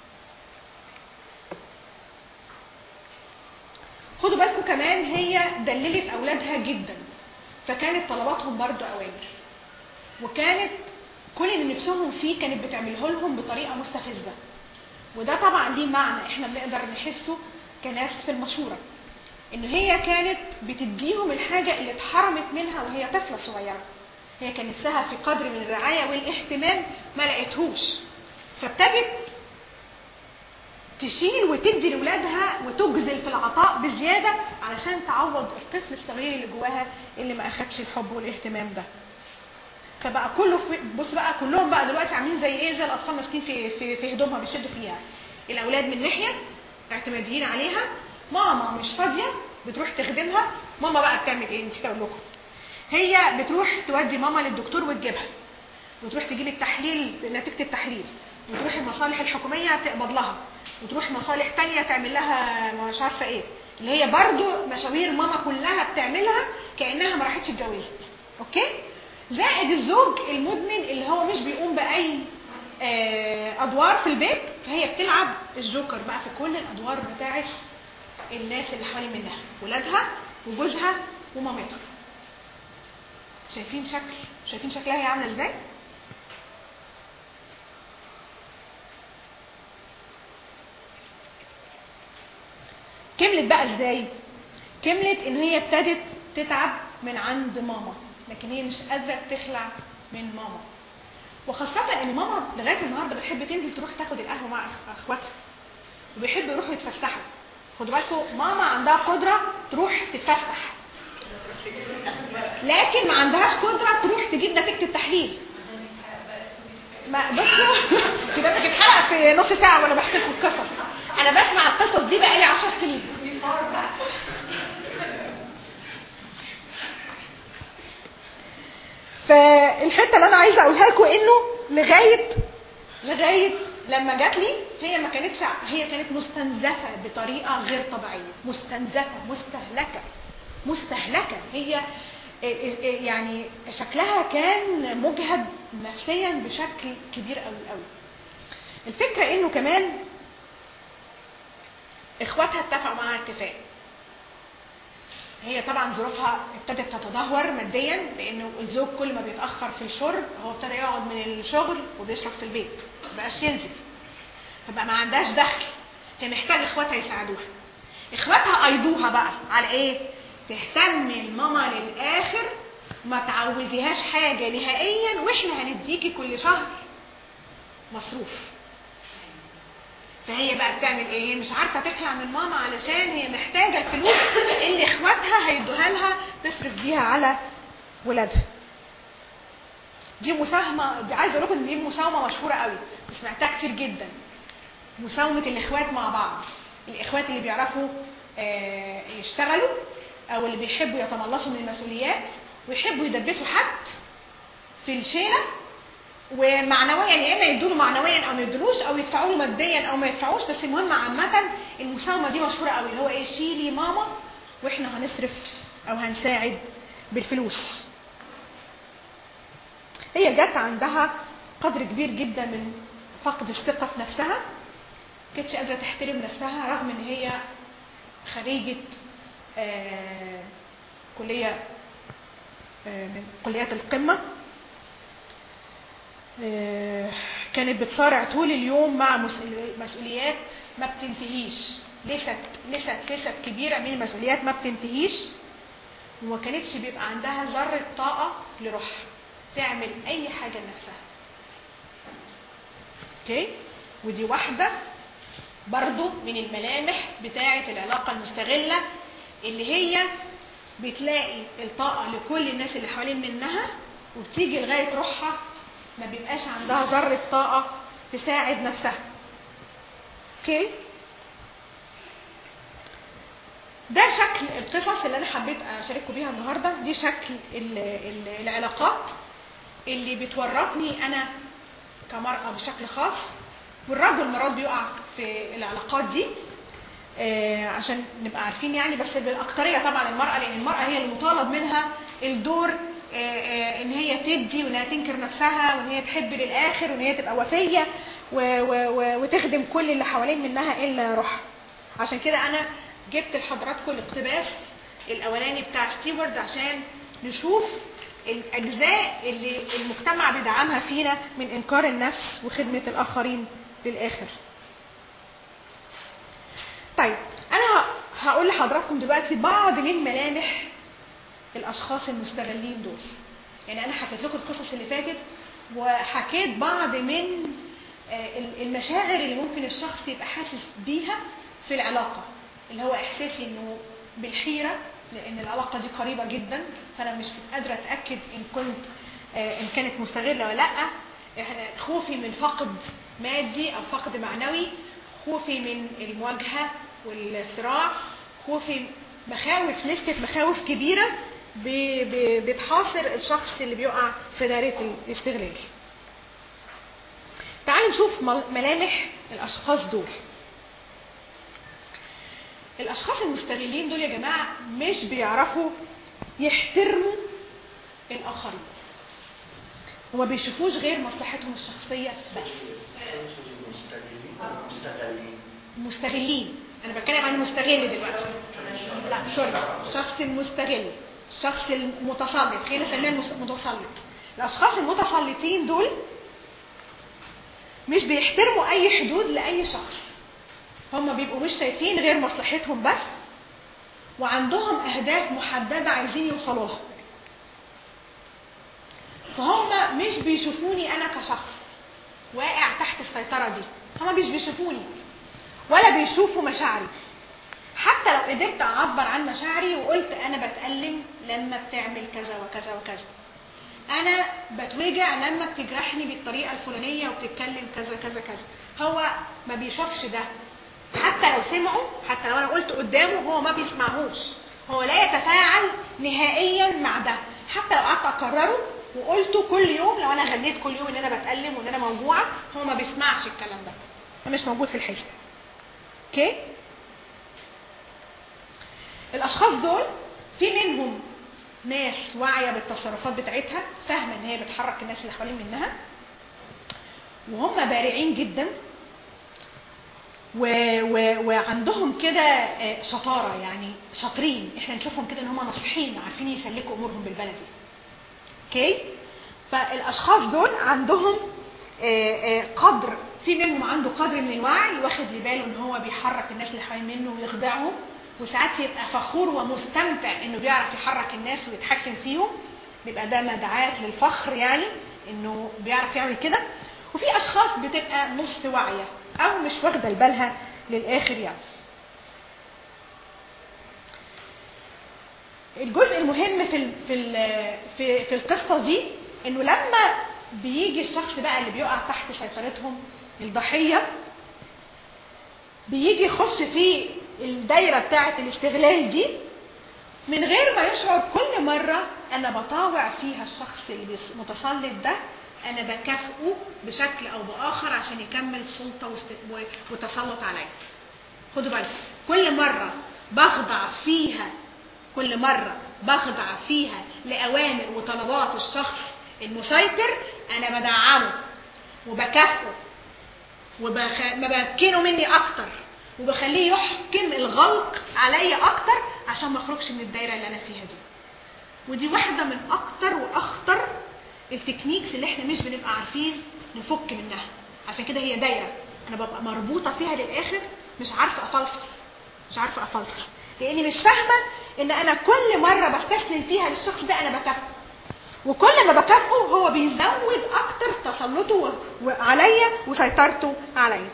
خدوا بالكم كمان هي دللت اولادها جدا فكانت طلباتهم برضو اوامر وكانت كل اللي نفسهم فيه كانت بتعمله لهم بطريقه مستفزه وده طبعا ليه معنى احنا بنقدر نحسه كناس في المشوره ان هي كانت بتديهم الحاجه اللي اتحرمت منها وهي طفله صغيره هي كان نفسها في قدر من الرعايه والاهتمام ما لقيتهوش فابتدت تشيل وتدي لاولادها وتجزل في العطاء بزياده علشان تعوض الطفل الصغير اللي جواها اللي ما اخدش الحب والاهتمام ده فبقى كله في بص بقى كلهم بقى دلوقتي عاملين زي ايه زي الاطفال ماسكين في في في هدومها بيشدوا فيها الاولاد من ناحيه اعتماديين عليها ماما مش فاضيه بتروح تخدمها ماما بقى بتعمل ايه نسيت اقول لكم هي بتروح تودي ماما للدكتور وتجيبها وتروح تجيب التحليل نتيجه التحليل وتروح المصالح الحكوميه تقبض لها وتروح مصالح تانية تعمل لها مش عارفه ايه اللي هي برضو مشاوير ماما كلها بتعملها كانها ما راحتش اتجوزت اوكي زائد الزوج المدمن اللي هو مش بيقوم باي آه، ادوار في البيت فهي بتلعب الجوكر بقى في كل الادوار بتاعت الناس اللي حوالين منها ولادها وجوزها ومامتها شايفين شكل شايفين شكلها هي عامله ازاي كملت بقى ازاي كملت ان هي ابتدت تتعب من عند ماما لكن هي مش قادره تخلع من ماما وخاصة ان ماما لغاية النهاردة بتحب تنزل تروح تاخد القهوة مع أخ- اخواتها وبيحبوا يروحوا يتفسحوا خدوا بالكم ماما عندها قدرة تروح تتفسح لكن ما عندهاش قدرة تروح تجيب نتيجة التحليل ما بصوا كده بتتحرق في نص ساعة وانا بحكي لكم القصص انا بسمع القصص دي بقالي 10 سنين فالحته اللي انا عايزه اقولها لكم انه لغايه لغايه لما جات لي هي ما كانتش هي كانت مستنزفه بطريقه غير طبيعيه مستنزفه مستهلكه مستهلكه هي يعني شكلها كان مجهد نفسيا بشكل كبير قوي قوي الفكره انه كمان اخواتها اتفقوا معاها اتفاق هي طبعا ظروفها ابتدت تتدهور ماديا لانه الزوج كل ما بيتاخر في الشرب هو ابتدى يقعد من الشغل وبيشرب في البيت ما بقاش ينزل فبقى ما عندهاش دخل هي محتاجه اخواتها يساعدوها اخواتها ايضوها بقى على ايه تهتم الماما للاخر ما تعوزيهاش حاجه نهائيا واحنا هنديكي كل شهر مصروف فهي بقى بتعمل ايه هي مش عارفه تخلع من ماما علشان هي محتاجه الفلوس اللي اخواتها هيدوها لها تصرف بيها على ولادها دي مساهمه دي عايزه اقول لكم ان دي مساهمه مشهوره قوي سمعتها كتير جدا مساومه الاخوات مع بعض الاخوات اللي بيعرفوا آه، يشتغلوا او اللي بيحبوا يتملصوا من المسؤوليات ويحبوا يدبسوا حد في الشيله ومعنويا يا اما يدوا له معنويا او ما يدولوش او يدفعوا له ماديا او ما يدفعوش بس المهم عامه المساومه دي مشهوره قوي اللي هو ايه شيلي ماما واحنا هنصرف او هنساعد بالفلوس هي جت عندها قدر كبير جدا من فقد الثقه في نفسها كانتش قادره تحترم نفسها رغم ان هي خريجه آه كليه آه من كليات القمه آه، كانت بتصارع طول اليوم مع مسؤول- مسؤوليات ما بتنتهيش لست لست لست كبيره من المسؤوليات ما بتنتهيش وما كانتش بيبقى عندها ذره طاقه لروحها تعمل اي حاجه لنفسها اوكي ودي واحده برضو من الملامح بتاعه العلاقه المستغله اللي هي بتلاقي الطاقه لكل الناس اللي حوالين منها وبتيجي لغايه روحها ما بيبقاش عندها ذرة طاقة تساعد نفسها اوكي ده شكل القصص اللي انا حبيت اشارككم بيها النهارده دي شكل ال ال العلاقات اللي بتورطني انا كمرأة بشكل خاص والرجل مرات بيقع في العلاقات دي آه عشان نبقى عارفين يعني بس بالاكتريه طبعا المراه لان المراه هي المطالب منها الدور آه، آه، ان هي تدي وان هي تنكر نفسها وان هي تحب للاخر وان هي تبقى وفيه و- و- و- وتخدم كل اللي حوالين منها الا روحها عشان كده انا جبت لحضراتكم الاقتباس الاولاني بتاع ستيوارد عشان نشوف الاجزاء اللي المجتمع بيدعمها فينا من انكار النفس وخدمه الاخرين للاخر طيب انا هقول لحضراتكم دلوقتي بعض من ملامح الاشخاص المستغلين دول يعني انا حكيت لكم القصص اللي فاتت وحكيت بعض من آه، المشاعر اللي ممكن الشخص يبقى حاسس بيها في العلاقه اللي هو احساسي انه بالحيره لان العلاقه دي قريبه جدا فانا مش قادره اتاكد ان كنت آه، ان كانت مستغله ولا لا إحنا خوفي من فقد مادي او فقد معنوي خوفي من المواجهه والصراع خوفي مخاوف لستة مخاوف كبيرة ب- ب- بتحاصر الشخص اللي بيقع في دائرة الاستغلال تعالوا نشوف مل- ملامح الاشخاص دول الاشخاص المستغلين دول يا جماعه مش بيعرفوا يحترموا الاخرين وما بيشوفوش غير مصلحتهم الشخصيه بس مستغلين مستغلين مستغلين انا بتكلم عن المستغل دلوقتي لا سوري الشخص المستغل الشخص المتسلط خلينا نسميها المس- المتسلط الاشخاص المتسلطين دول مش بيحترموا اي حدود لاي شخص هم بيبقوا مش شايفين غير مصلحتهم بس وعندهم اهداف محدده عايزين يوصلوا لها فهم مش بيشوفوني انا كشخص واقع تحت السيطره دي هم مش بيشوفوني ولا بيشوفوا مشاعري حتى لو قدرت اعبر عن مشاعري وقلت انا بتألم لما بتعمل كذا وكذا وكذا انا بتوجع لما بتجرحني بالطريقه الفلانيه وبتتكلم كذا كذا كذا هو ما بيشوفش ده حتى لو سمعه حتى لو انا قلت قدامه هو ما بيسمعهوش هو لا يتفاعل نهائيا مع ده حتى لو قعدت اكرره وقلته كل يوم لو انا غنيت كل يوم ان انا بتألم وان انا موجوعه هو ما بيسمعش الكلام ده ده مش موجود في الحزب اوكي الاشخاص دول في منهم ناس واعيه بالتصرفات بتاعتها فاهمه ان هي بتحرك الناس اللي حوالين منها وهم بارعين جدا و... و... وعندهم كده آه، شطاره يعني شاطرين احنا نشوفهم كده ان هم ناصحين عارفين يسلكوا امورهم بالبلدي اوكي فالاشخاص دول عندهم آه، آه، قدر في منهم عنده قدر من الوعي واخد لباله ان هو بيحرك الناس اللي حوالين منه ويخدعهم وساعات يبقى فخور ومستمتع انه بيعرف يحرك الناس ويتحكم فيهم بيبقى ده مدعاة للفخر يعني انه بيعرف يعمل كده وفي اشخاص بتبقى نص واعيه او مش واخده بالها للاخر يعني الجزء المهم في ال في ال في, في القصه دي انه لما بيجي الشخص بقى اللي بيقع تحت سيطرتهم الضحيه بيجي يخش في الدايره بتاعه الاستغلال دي من غير ما يشعر كل مره انا بطاوع فيها الشخص اللي بيس- متسلط ده انا بكافئه بشكل او باخر عشان يكمل سلطه واست- و- وتسلط عليا خدوا بالكم كل مره بخضع فيها كل مرة بخضع فيها لأوامر وطلبات الشخص المسيطر أنا بدعمه وبكافئه وبمكنه مني أكتر وبخليه يحكم الغلق عليا أكتر عشان ما أخرجش من الدايرة اللي أنا فيها دي ودي واحدة من أكتر وأخطر التكنيكس اللي احنا مش بنبقى عارفين نفك منها عشان كده هي دايرة أنا ببقى مربوطة فيها للآخر مش عارفة أفلتر مش عارفه افلتر لاني مش فاهمه ان انا كل مره بستسلم فيها للشخص ده انا بكافئه وكل ما بكافئه هو بيزود اكتر تسلطه و- عليا وسيطرته عليا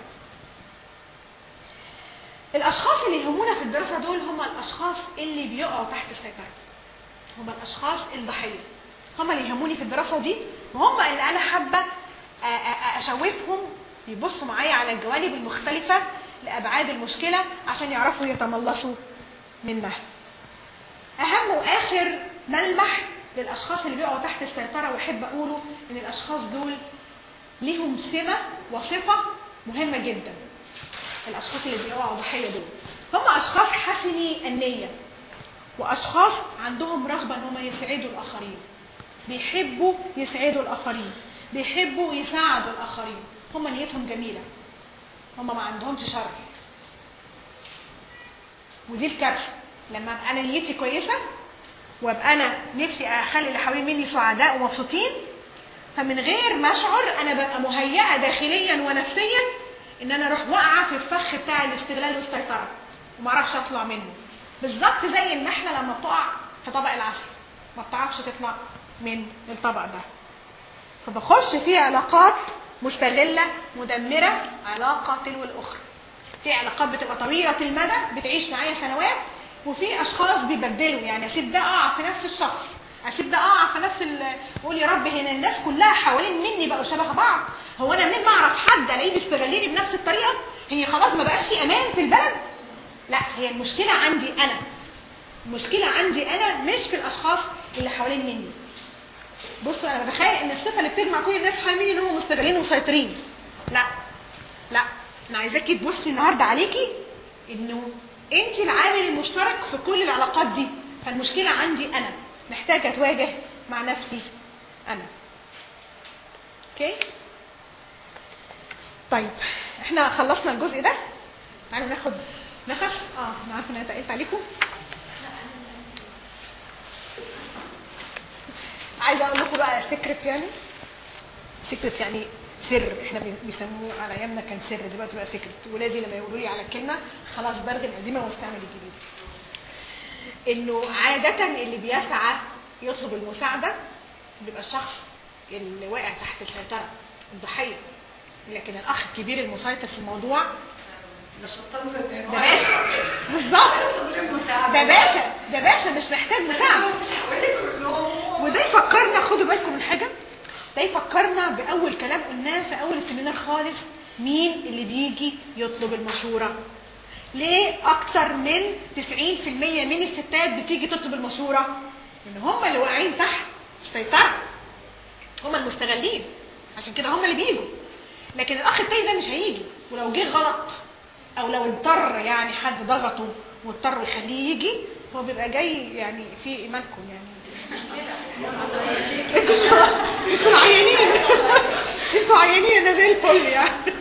الاشخاص اللي يهمونا في الدراسه دول هم الاشخاص اللي بيقعوا تحت السيطره هم الاشخاص الضحيه هم اللي يهموني في الدراسه دي وهم اللي انا حابه أ- أ- اشوفهم يبصوا معايا على الجوانب المختلفه لابعاد المشكله عشان يعرفوا يتملصوا منها اهم واخر ملمح للاشخاص اللي بيقعوا تحت السيطره واحب اقوله ان الاشخاص دول ليهم سمه وصفه مهمه جدا الاشخاص اللي بيقعوا ضحيه دول هم اشخاص حسني النيه واشخاص عندهم رغبه ان هم يسعدوا الاخرين بيحبوا يسعدوا الاخرين بيحبوا يساعدوا الاخرين هم نيتهم جميله هم ما عندهمش شر ودي الكارثه لما ابقى انا نيتي كويسه وابقى انا نفسي اخلي اللي حوالين مني سعداء ومبسوطين فمن غير ما اشعر انا ببقى مهيئه داخليا ونفسيا ان انا اروح واقعه في الفخ بتاع الاستغلال والسيطره وما اعرفش اطلع منه بالظبط زي النحله لما بتقع في طبق العسل ما بتعرفش تطلع من الطبق ده فبخش في علاقات مستغله مدمره علاقه تلو الاخرى في علاقات بتبقى طويله المدى بتعيش معايا سنوات وفي اشخاص بيبدلوا يعني اسيب ده اقع في نفس الشخص اسيب ده اقع في نفس ال اقول يا رب هنا الناس كلها حوالين مني بقوا شبه بعض هو انا منين ما اعرف حد الاقيه بيستغلني بنفس الطريقه هي خلاص ما بقاش في امان في البلد لا هي المشكله عندي انا المشكله عندي انا مش في الاشخاص اللي حوالين مني بصوا انا بتخيل ان الصفه اللي بتجمع كل الناس حوالين مني ان هم مستغلين ومسيطرين لا لا انا عايزاكي تبصي النهارده عليكي انه انت العامل المشترك في كل العلاقات دي فالمشكله عندي انا محتاجه اتواجه مع نفسي انا اوكي طيب احنا خلصنا الجزء ده تعالوا ناخد نفس اه انا عارفه ان انا تقلت عليكم عايزه اقول لكم بقى سيكرت يعني سيكرت يعني سر احنا بي- بيسموه على ايامنا كان سر دلوقتي بقى سيكرت ولادي لما يقولوا لي على الكلمه خلاص بلغي القديمه واستعمل الجديده انه عاده اللي بيسعى يطلب المساعده بيبقى الشخص اللي واقع تحت السيطره الضحيه لكن الاخ الكبير المسيطر في الموضوع مش ده باشا بالظبط ده باشا ده باشا مش محتاج مساعده وده يفكرنا خدوا بالكم من حاجه ده يفكرنا باول كلام قلناه في اول السيمينار خالص مين اللي بيجي يطلب المشوره ليه اكتر من 90% من الستات بتيجي تطلب المشوره ان هم اللي واقعين تحت السيطره هم المستغلين عشان كده هم اللي بيجوا لكن الاخ التاني ده مش هيجي ولو جه غلط او لو اضطر يعني حد ضغطه واضطر يخليه يجي هو بيبقى جاي يعني في ايمانكم يعني انتوا انتوا عيانين انتوا عيانين انا زي الفل يعني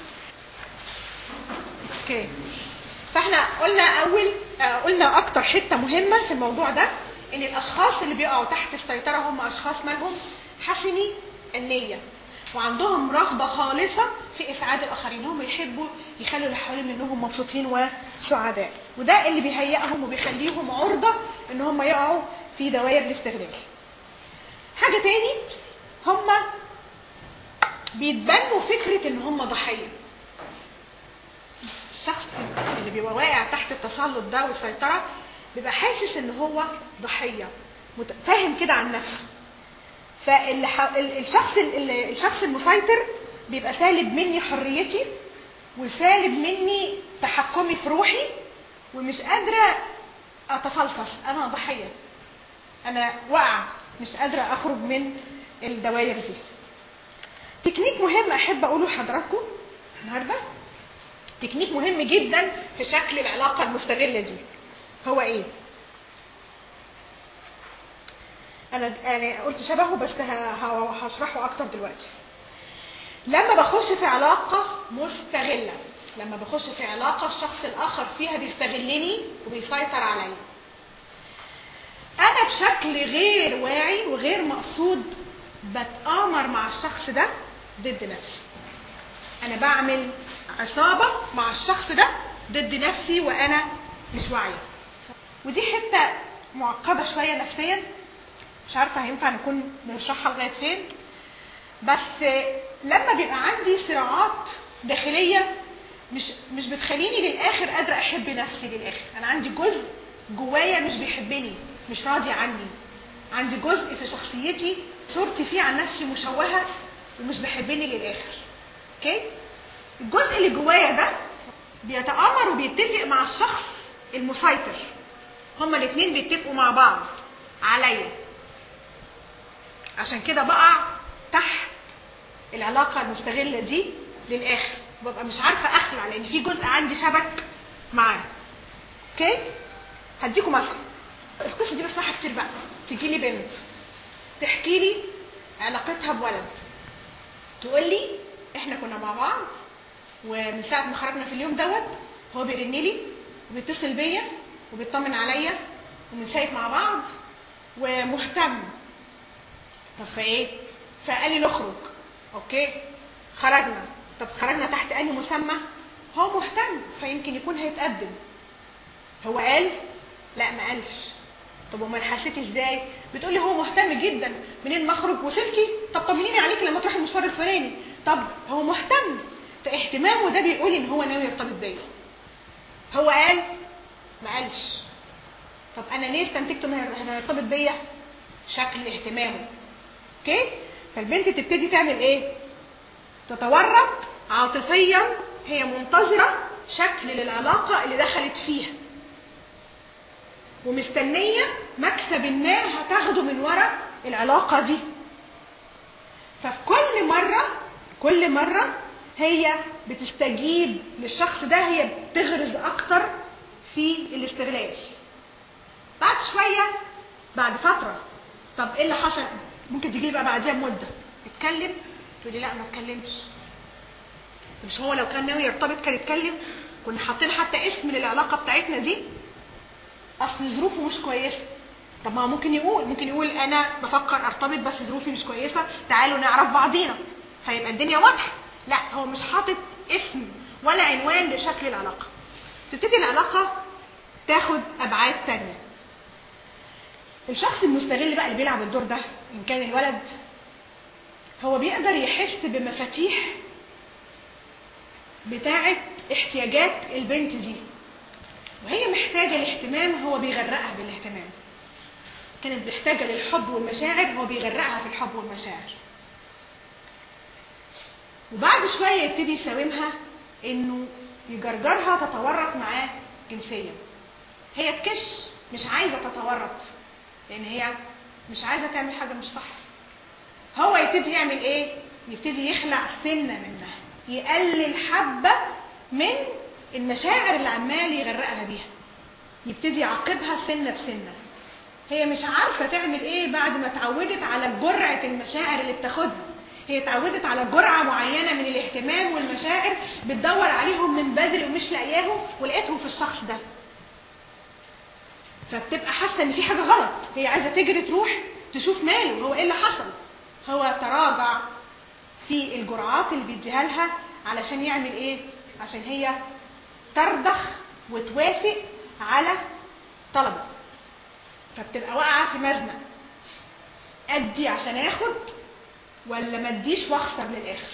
اوكي فاحنا قلنا اول آه، قلنا اكتر حته مهمه في الموضوع ده ان الاشخاص اللي بيقعوا تحت السيطره هم اشخاص مالهم حسني النيه وعندهم رغبه خالصه في اسعاد الاخرين هم يحبوا يخلوا اللي حوالين منهم مبسوطين وسعداء وده اللي بيهيئهم وبيخليهم عرضه ان هم يقعوا في دوائر الاستغلال حاجه تاني هم بيتبنوا فكره ان هم ضحيه الشخص اللي بيبقى واقع تحت التسلط ده والسيطره بيبقى حاسس ان هو ضحيه مت- فاهم كده عن نفسه فالشخص الشخص المسيطر بيبقى سالب مني حريتي وسالب مني تحكمي في روحي ومش قادره اتفلسف انا ضحيه انا واقعه مش قادره اخرج من الدوائر دي تكنيك مهم احب اقوله لحضراتكم النهارده تكنيك مهم جدا في شكل العلاقه المستغله دي هو ايه انا انا قلت شبهه بس ه- ه- هشرحه اكتر دلوقتي لما بخش في علاقه مستغله لما بخش في علاقه الشخص الاخر فيها بيستغلني وبيسيطر عليا انا بشكل غير واعي وغير مقصود بتآمر مع الشخص ده ضد نفسي انا بعمل عصابه مع الشخص ده ضد نفسي وانا مش واعيه ودي حته معقده شويه نفسيا مش عارفه هينفع نكون بنشرحها لغايه فين بس لما بيبقى عندي صراعات داخليه مش مش بتخليني للاخر قادره احب نفسي للاخر انا عندي جزء جوايا مش بيحبني مش راضي عني عندي جزء في شخصيتي صورتي فيه عن نفسي مشوهه ومش بيحبني للاخر اوكي الجزء اللي جوايا ده بيتآمر وبيتفق مع الشخص المسيطر هما الاثنين بيتفقوا مع بعض عليا عشان كده بقع تحت العلاقة المستغلة دي للآخر ببقى مش عارفة أخلع لأن في جزء عندي شبك معاه اوكي هديكم مثل القصة دي بسمعها كتير بقى تجي لي بنت تحكي لي علاقتها بولد تقول لي احنا كنا مع بعض ومن ساعة ما خرجنا في اليوم دوت هو بيرن لي وبيتصل بيا وبيطمن عليا وبنشايف مع بعض ومهتم طب فايه؟ فقال لي نخرج اوكي خرجنا طب خرجنا تحت انهي مسمى؟ هو مهتم فيمكن يكون هيتقدم هو قال؟ لا ما قالش طب امال حسيتي ازاي؟ بتقولي هو مهتم جدا منين ما اخرج وصلتي؟ طب طمنيني عليكي لما تروحي المشوار الفلاني طب هو مهتم فاهتمامه ده بيقول ان هو ناوي يرتبط بيا هو قال ما قالش طب انا ليه استنتجت انه هيرتبط بيا شكل اهتمامه اوكي فالبنت تبتدي تعمل ايه تتورط عاطفيا هي منتظره شكل للعلاقه اللي دخلت فيها ومستنيه مكسب ما هتاخده من ورا العلاقه دي ففي كل مره كل مره هي بتستجيب للشخص ده هي بتغرز اكتر في الاستغلال بعد شويه بعد فتره طب ايه اللي حصل ممكن تجي بقى بعديها بمده اتكلم تقولي لا ما اتكلمش طب مش هو لو كان ناوي يرتبط كان يتكلم كنا حاطين حتى اسم للعلاقه بتاعتنا دي اصل ظروفه مش كويسه طب ما هو ممكن يقول ممكن يقول انا بفكر ارتبط بس ظروفي مش كويسه تعالوا نعرف بعضينا فيبقى الدنيا واضحه لا هو مش حاطط اسم ولا عنوان لشكل العلاقه تبتدي العلاقه تاخد ابعاد تانية الشخص المستغل بقى اللي بيلعب الدور ده ان كان الولد هو بيقدر يحس بمفاتيح بتاعه احتياجات البنت دي وهي محتاجه الاهتمام هو بيغرقها بالاهتمام كانت محتاجه للحب والمشاعر هو بيغرقها في الحب والمشاعر وبعد شويه يبتدي يساومها انه يجرجرها تتورط معاه جنسيا هي تكش مش عايزه تتورط لان هي مش عايزه تعمل حاجه مش صح هو يبتدي يعمل ايه يبتدي يخلع سنه منها يقلل حبه من المشاعر اللي عمال يغرقها بيها يبتدي يعاقبها سنه بسنه هي مش عارفه تعمل ايه بعد ما اتعودت على جرعه المشاعر اللي بتاخدها هي اتعودت على جرعه معينه من الاهتمام والمشاعر بتدور عليهم من بدري ومش لاقياهم ولقيتهم في الشخص ده فبتبقى حاسه ان في حاجه غلط هي عايزه تجري تروح تشوف ماله هو ايه اللي حصل هو تراجع في الجرعات اللي بيديها لها علشان يعمل ايه عشان هي ترضخ وتوافق على طلبه فبتبقى واقعه في مزنق ادي عشان اخد ولا ما اديش واخسر للاخر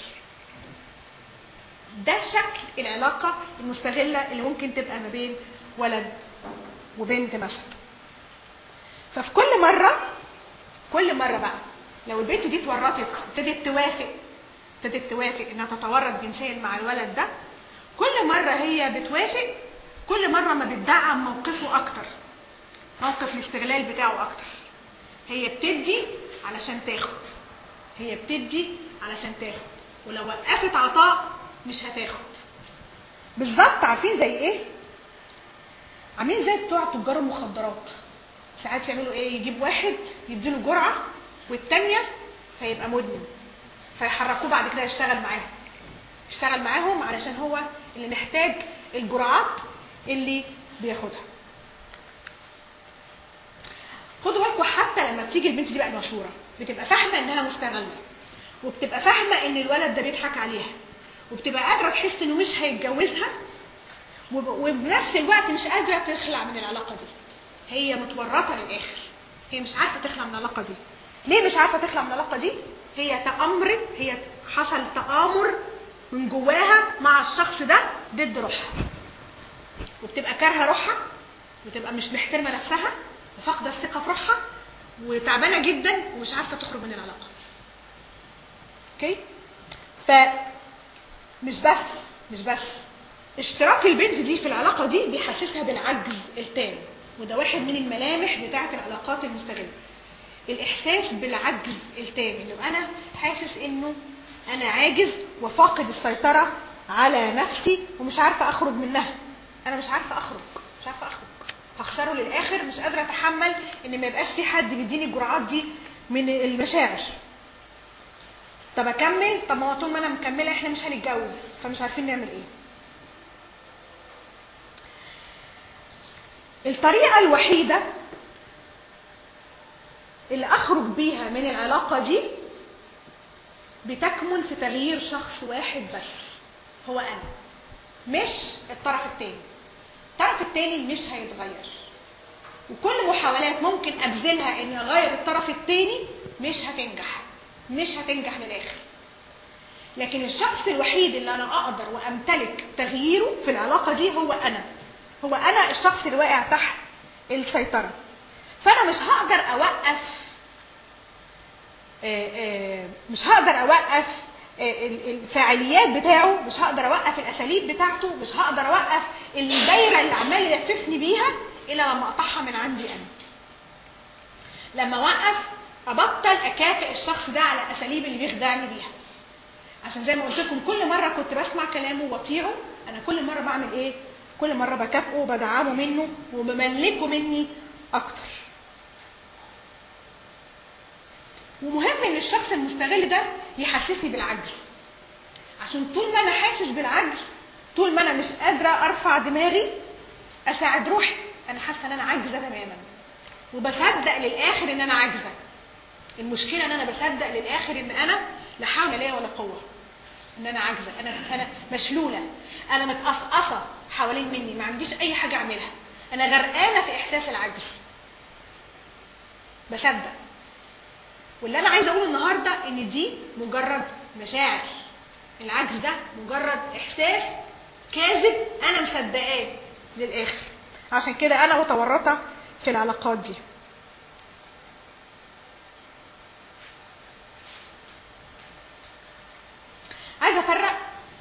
ده شكل العلاقه المستغله اللي ممكن تبقى ما بين ولد وبنت مثلا ففي كل مره كل مره بقى لو البنت دي اتورطت ابتدت توافق ابتدت توافق انها تتورط جنسيا مع الولد ده كل مره هي بتوافق كل مره ما بتدعم موقفه اكتر موقف الاستغلال بتاعه اكتر هي بتدي علشان تاخد هي بتدي علشان تاخد ولو وقفت عطاء مش هتاخد بالظبط عارفين زي ايه عاملين زي بتوع تجار المخدرات ساعات يعملوا ايه يجيب واحد يديله جرعه والتانيه فيبقى مدمن فيحركوه بعد كده يشتغل معاهم يشتغل معاهم علشان هو اللي محتاج الجرعات اللي بياخدها خدوا بالكم حتى لما بتيجي البنت دي بقى مشهوره بتبقى فاهمه انها مستغله وبتبقى فاهمه ان الولد ده بيضحك عليها وبتبقى قادره تحس انه مش هيتجوزها وبنفس الوقت مش قادره تخلع من العلاقه دي هي متورطه للاخر هي مش عارفه تخلع من العلاقه دي ليه مش عارفه تخلع من العلاقه دي هي تامرت هي حصل تامر من جواها مع الشخص ده ضد روحها وبتبقى كارهه روحها وتبقى مش محترمه نفسها وفاقده الثقه في روحها وتعبانه جدا ومش عارفه تخرج من العلاقه اوكي ف مش بس مش بس اشتراك البنت دي في العلاقه دي بيحسسها بالعجز التام وده واحد من الملامح بتاعه العلاقات المستغله الاحساس بالعجز التام انه انا حاسس انه انا عاجز وفاقد السيطره على نفسي ومش عارفه اخرج منها انا مش عارفه اخرج مش عارفه اخرج هخسره للاخر مش قادره اتحمل ان ما يبقاش في حد بيديني الجرعات دي من المشاعر طب اكمل طب ما هو طول ما انا مكمله احنا مش هنتجوز فمش عارفين نعمل ايه الطريقه الوحيده اللي اخرج بيها من العلاقه دي بتكمن في تغيير شخص واحد بس هو انا مش الطرف التاني الطرف التاني مش هيتغير وكل محاولات ممكن ابذلها اني اغير الطرف التاني مش هتنجح مش هتنجح للاخر لكن الشخص الوحيد اللي انا اقدر وامتلك تغييره في العلاقه دي هو انا هو انا الشخص اللي واقع تحت السيطره فانا مش هقدر اوقف مش هقدر اوقف الفاعليات بتاعه مش هقدر اوقف الاساليب بتاعته مش هقدر اوقف الدايره اللي عمال يلففني بيها الا لما اقطعها من عندي انا لما اوقف ابطل اكافئ الشخص ده على الاساليب اللي بيخدعني بيها عشان زي ما قلت لكم كل مره كنت بسمع كلامه واطيعه انا كل مره بعمل ايه كل مره بكافئه وبدعمه منه وبملكه مني اكتر ومهم ان الشخص المستغل ده يحسسني بالعجز عشان طول ما انا حاسس بالعجز طول ما انا مش قادره ارفع دماغي اساعد روحي انا حاسه ان انا عاجزه تماما وبصدق للاخر ان انا عاجزه المشكله ان انا بصدق للاخر ان انا لا حول لي ولا قوه ان انا عاجزه انا انا مشلوله انا متقصقصه حوالين مني ما عنديش اي حاجه اعملها انا غرقانه في احساس العجز بصدق واللي انا عايزه اقوله النهارده ان دي مجرد مشاعر العجز ده مجرد احساس كاذب انا مصدقاه للاخر عشان كده انا متورطه في العلاقات دي عايزه افرق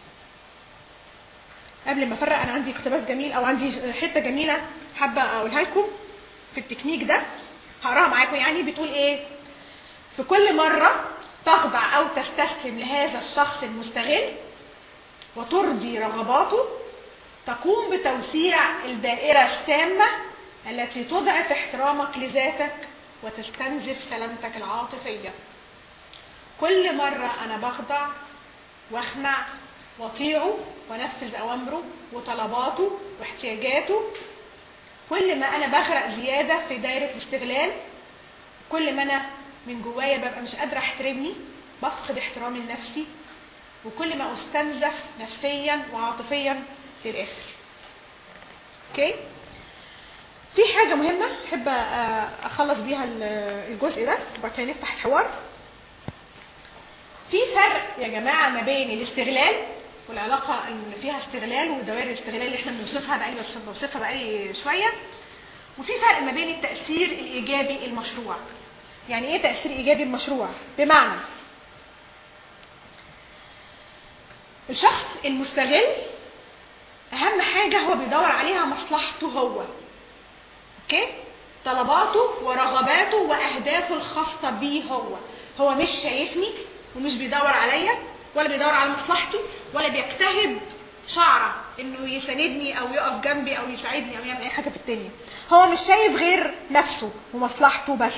قبل ما افرق انا عندي اقتباس جميل او عندي حته جميله حابه اقولها لكم في التكنيك ده هقراها معاكم يعني بتقول ايه في كل مره تخضع او تستسلم لهذا الشخص المستغل وترضي رغباته تقوم بتوسيع الدائره السامه التي تضعف احترامك لذاتك وتستنزف سلامتك العاطفيه كل مره انا بخضع واخنع واطيعه وانفذ اوامره وطلباته واحتياجاته كل ما انا بغرق زياده في دايره الاستغلال كل ما انا من جوايا ببقى مش قادره احترمني بفقد احترامي لنفسي وكل ما استنزف نفسيا وعاطفيا للاخر اوكي في حاجة مهمة أحب أخلص بيها الجزء ده وبعد كده نفتح الحوار في فرق يا جماعة ما بين الاستغلال والعلاقة اللي فيها استغلال ودوائر الاستغلال اللي احنا بنوصفها بقالي بس بوصفها بقالي شوية وفي فرق ما بين التأثير الإيجابي المشروع يعني ايه تأثير إيجابي المشروع بمعنى الشخص المستغل أهم حاجة هو بيدور عليها مصلحته هو اوكي طلباته ورغباته واهدافه الخاصه بيه هو هو مش شايفني ومش بيدور عليا ولا بيدور على مصلحتي ولا بيجتهد شعره انه يساندني او يقف جنبي او يساعدني او يعمل اي حاجه في الدنيا هو مش شايف غير نفسه ومصلحته بس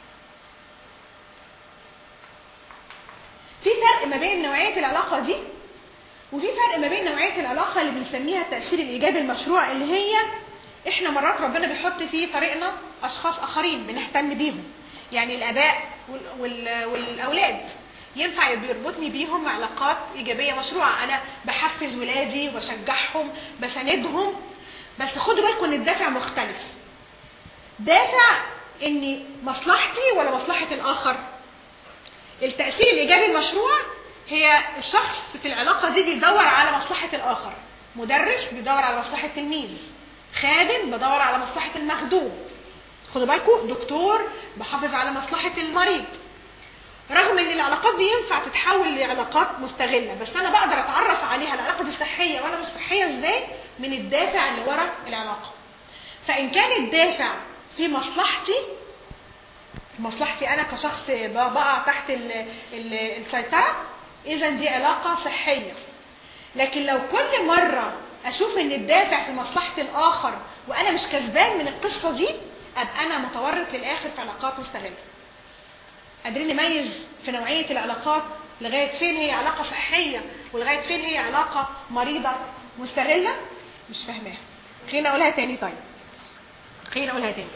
في فرق ما بين نوعيه العلاقه دي وفي فرق ما بين نوعيه العلاقه اللي بنسميها التاثير الايجابي المشروع اللي هي احنا مرات ربنا بيحط في طريقنا اشخاص اخرين بنهتم بيهم يعني الاباء وال وال والاولاد ينفع بيربطني بيهم علاقات ايجابيه مشروعه انا بحفز ولادي وبشجعهم بساندهم بس خدوا بالكم ان الدافع مختلف دافع اني مصلحتي ولا مصلحه الاخر التاثير الايجابي المشروع هي الشخص في العلاقه دي بيدور على مصلحه الاخر مدرس بيدور على مصلحه تلميذ خادم بدور على مصلحة المخدوم خدوا بالكم دكتور بحافظ على مصلحة المريض رغم ان العلاقات دي ينفع تتحول لعلاقات مستغلة بس انا بقدر اتعرف عليها العلاقة دي صحية وانا مش صحية ازاي من الدافع اللي ورا العلاقة فان كان الدافع في مصلحتي مصلحتي انا كشخص بقع تحت ال ال السيطرة اذا دي علاقة صحية لكن لو كل مرة اشوف ان الدافع في مصلحه الاخر وانا مش كسبان من القصه دي ابقى انا متورط للاخر في علاقات مستغله قادرين نميز في نوعيه العلاقات لغايه فين هي علاقه صحيه ولغايه فين هي علاقه مريضه مستغله مش فاهماها خلينا اقولها تاني طيب خلينا اقولها تاني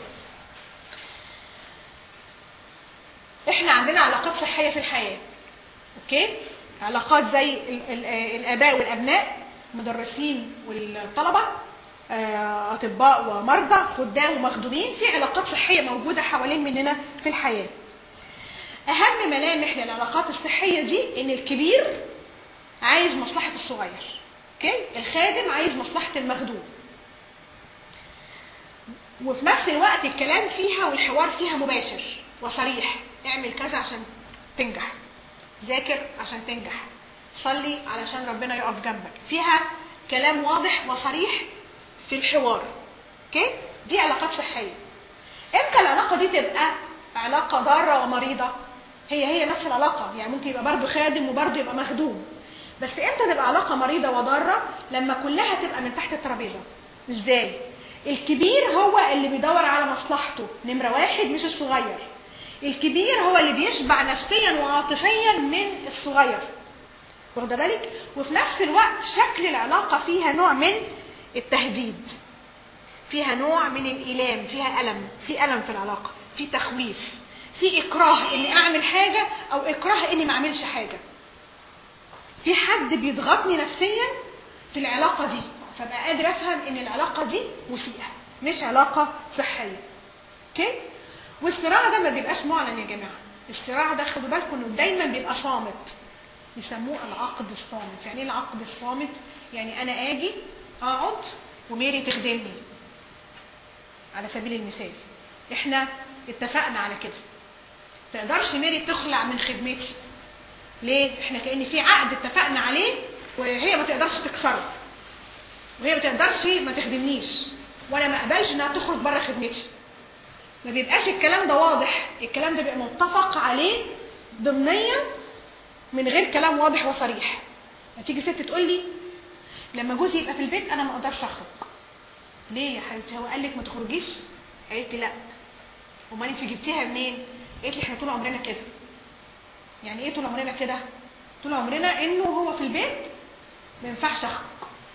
احنا عندنا علاقات صحيه في الحياه اوكي علاقات زي ال ال الاباء والابناء مدرسين والطلبه اطباء ومرضى خدام ومخدومين في علاقات صحيه موجوده حوالين مننا في الحياه اهم ملامح للعلاقات الصحيه دي ان الكبير عايز مصلحه الصغير اوكي الخادم عايز مصلحه المخدوم وفي نفس الوقت الكلام فيها والحوار فيها مباشر وصريح اعمل كذا عشان تنجح ذاكر عشان تنجح صلي علشان ربنا يقف جنبك فيها كلام واضح وصريح في الحوار اوكي دي علاقات صحيه امتى العلاقه دي تبقى علاقه ضاره ومريضه هي هي نفس العلاقه يعني ممكن يبقى برضه خادم وبرضه يبقى مخدوم بس امتى تبقى علاقه مريضه وضاره لما كلها تبقى من تحت الترابيزه ازاي الكبير هو اللي بيدور على مصلحته نمره واحد مش الصغير الكبير هو اللي بيشبع نفسيا وعاطفيا من الصغير واخده بالك وفي نفس الوقت شكل العلاقه فيها نوع من التهديد فيها نوع من الإيلام فيها ألم في ألم في العلاقة في تخويف في إكراه إني أعمل حاجة أو إكراه إني ما أعملش حاجة في حد بيضغطني نفسيا في العلاقة دي فبقى قادر أفهم إن العلاقة دي مسيئة مش علاقة صحية أوكي والصراع ده ما بيبقاش معلن يا جماعة الصراع ده خدوا بالكم إنه دايما بيبقى صامت يسموه العقد الصامت يعني ايه العقد الصامت يعني انا اجي اقعد وميري تخدمني على سبيل المثال احنا اتفقنا على كده تقدرش ميري تخلع من خدمتي ليه احنا كأن في عقد اتفقنا عليه وهي ما تقدرش تكسره وهي ما تقدرش ما تخدمنيش وانا ما اقبلش انها تخرج بره خدمتي ما بيبقاش الكلام ده واضح الكلام ده بيبقى متفق عليه ضمنيا من غير كلام واضح وصريح هتيجي ست تقول لي لما جوزي يبقى في البيت انا ما اقدرش اخرج ليه يا حبيبتي هو قال لك ما تخرجيش قالت لي لا امال انت جبتيها منين قالت لي احنا طول عمرنا كده يعني ايه طول عمرنا كده طول عمرنا انه هو في البيت ما ينفعش اخرج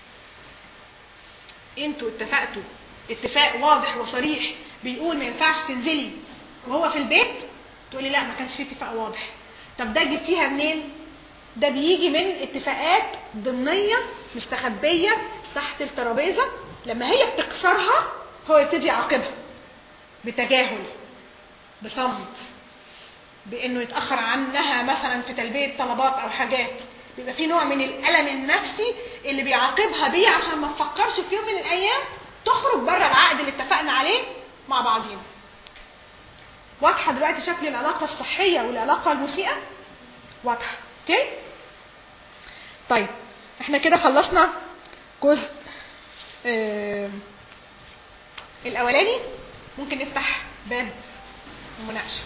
انتوا اتفقتوا اتفاق واضح وصريح بيقول ما ينفعش تنزلي وهو في البيت تقولي لا ما كانش في اتفاق واضح طب ده جبتيها منين ده بيجي من اتفاقات ضمنيه مستخبيه تحت الترابيزه لما هي بتكسرها هو يبتدي يعاقبها بتجاهل بصمت بانه يتاخر عنها مثلا في تلبيه طلبات او حاجات بيبقى في نوع من الالم النفسي اللي بيعاقبها بيه عشان ما تفكرش في يوم من الايام تخرج بره العقد اللي اتفقنا عليه مع بعضينا واضحه دلوقتي شكل العلاقه الصحيه والعلاقه المسيئه واضحه اوكي طيب احنا كده خلصنا جزء آه الاولاني ممكن نفتح باب المناقشه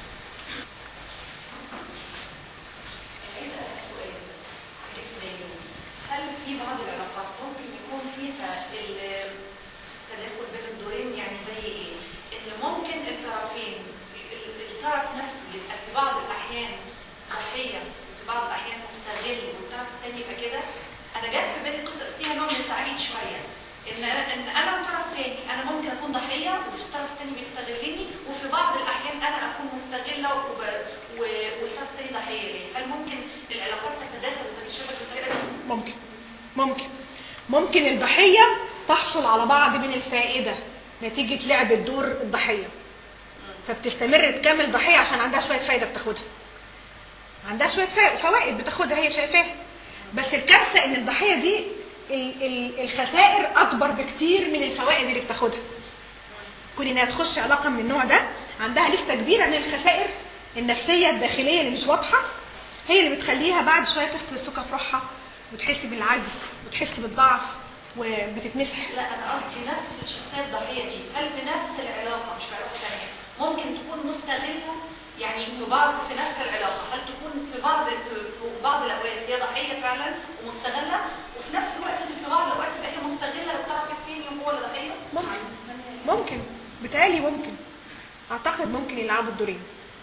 هل في بعض العلاقات ممكن يكون فيها التداخل بين الدورين يعني زي ايه؟ ان ممكن الطرفين الطرف نفسه يبقى في بعض الاحيان ضحيه في بعض الاحيان مستغل والطرف الثاني يبقى كده انا جت في بالي قصة فيها نوع من التعقيد شويه ان انا ان انا وطرف تاني انا ممكن اكون ضحيه والطرف الثاني بيستغلني وفي بعض الاحيان انا اكون مستغله وب... و... والطرف الثاني ضحيه ليه؟ هل ممكن العلاقات تتداخل وتتشابك بالطريقه دي؟ ممكن ممكن ممكن الضحيه تحصل على بعض من الفائده نتيجه لعب الدور الضحيه فبتستمر تكمل ضحيه عشان عندها شويه فايده بتاخدها عندها شويه فوائد بتاخدها هي شايفاها بس الكارثه ان الضحيه دي ال- ال- الخسائر اكبر بكتير من الفوائد اللي بتاخدها كون انها تخش علاقه من النوع ده عندها لسته كبيره من الخسائر النفسيه الداخليه اللي مش واضحه هي اللي بتخليها بعد شويه تفقد الثقه في روحها وتحس بالعجز وتحس بالضعف وبتتمسح لا انا قصدي نفس الشخصيه الضحيه دي هل في نفس العلاقه مش في علاقه ثانيه ممكن تكون مستغله يعني في بعض في نفس العلاقه هل تكون في بعض في بعض الاوقات هي ضحيه فعلا ومستغله وفي نفس الوقت في بعض الاوقات تبقى هي مستغله للطرف الثاني وهو اللي ضحيه ممكن ممكن بتهيألي ممكن اعتقد ممكن يلعبوا الدورين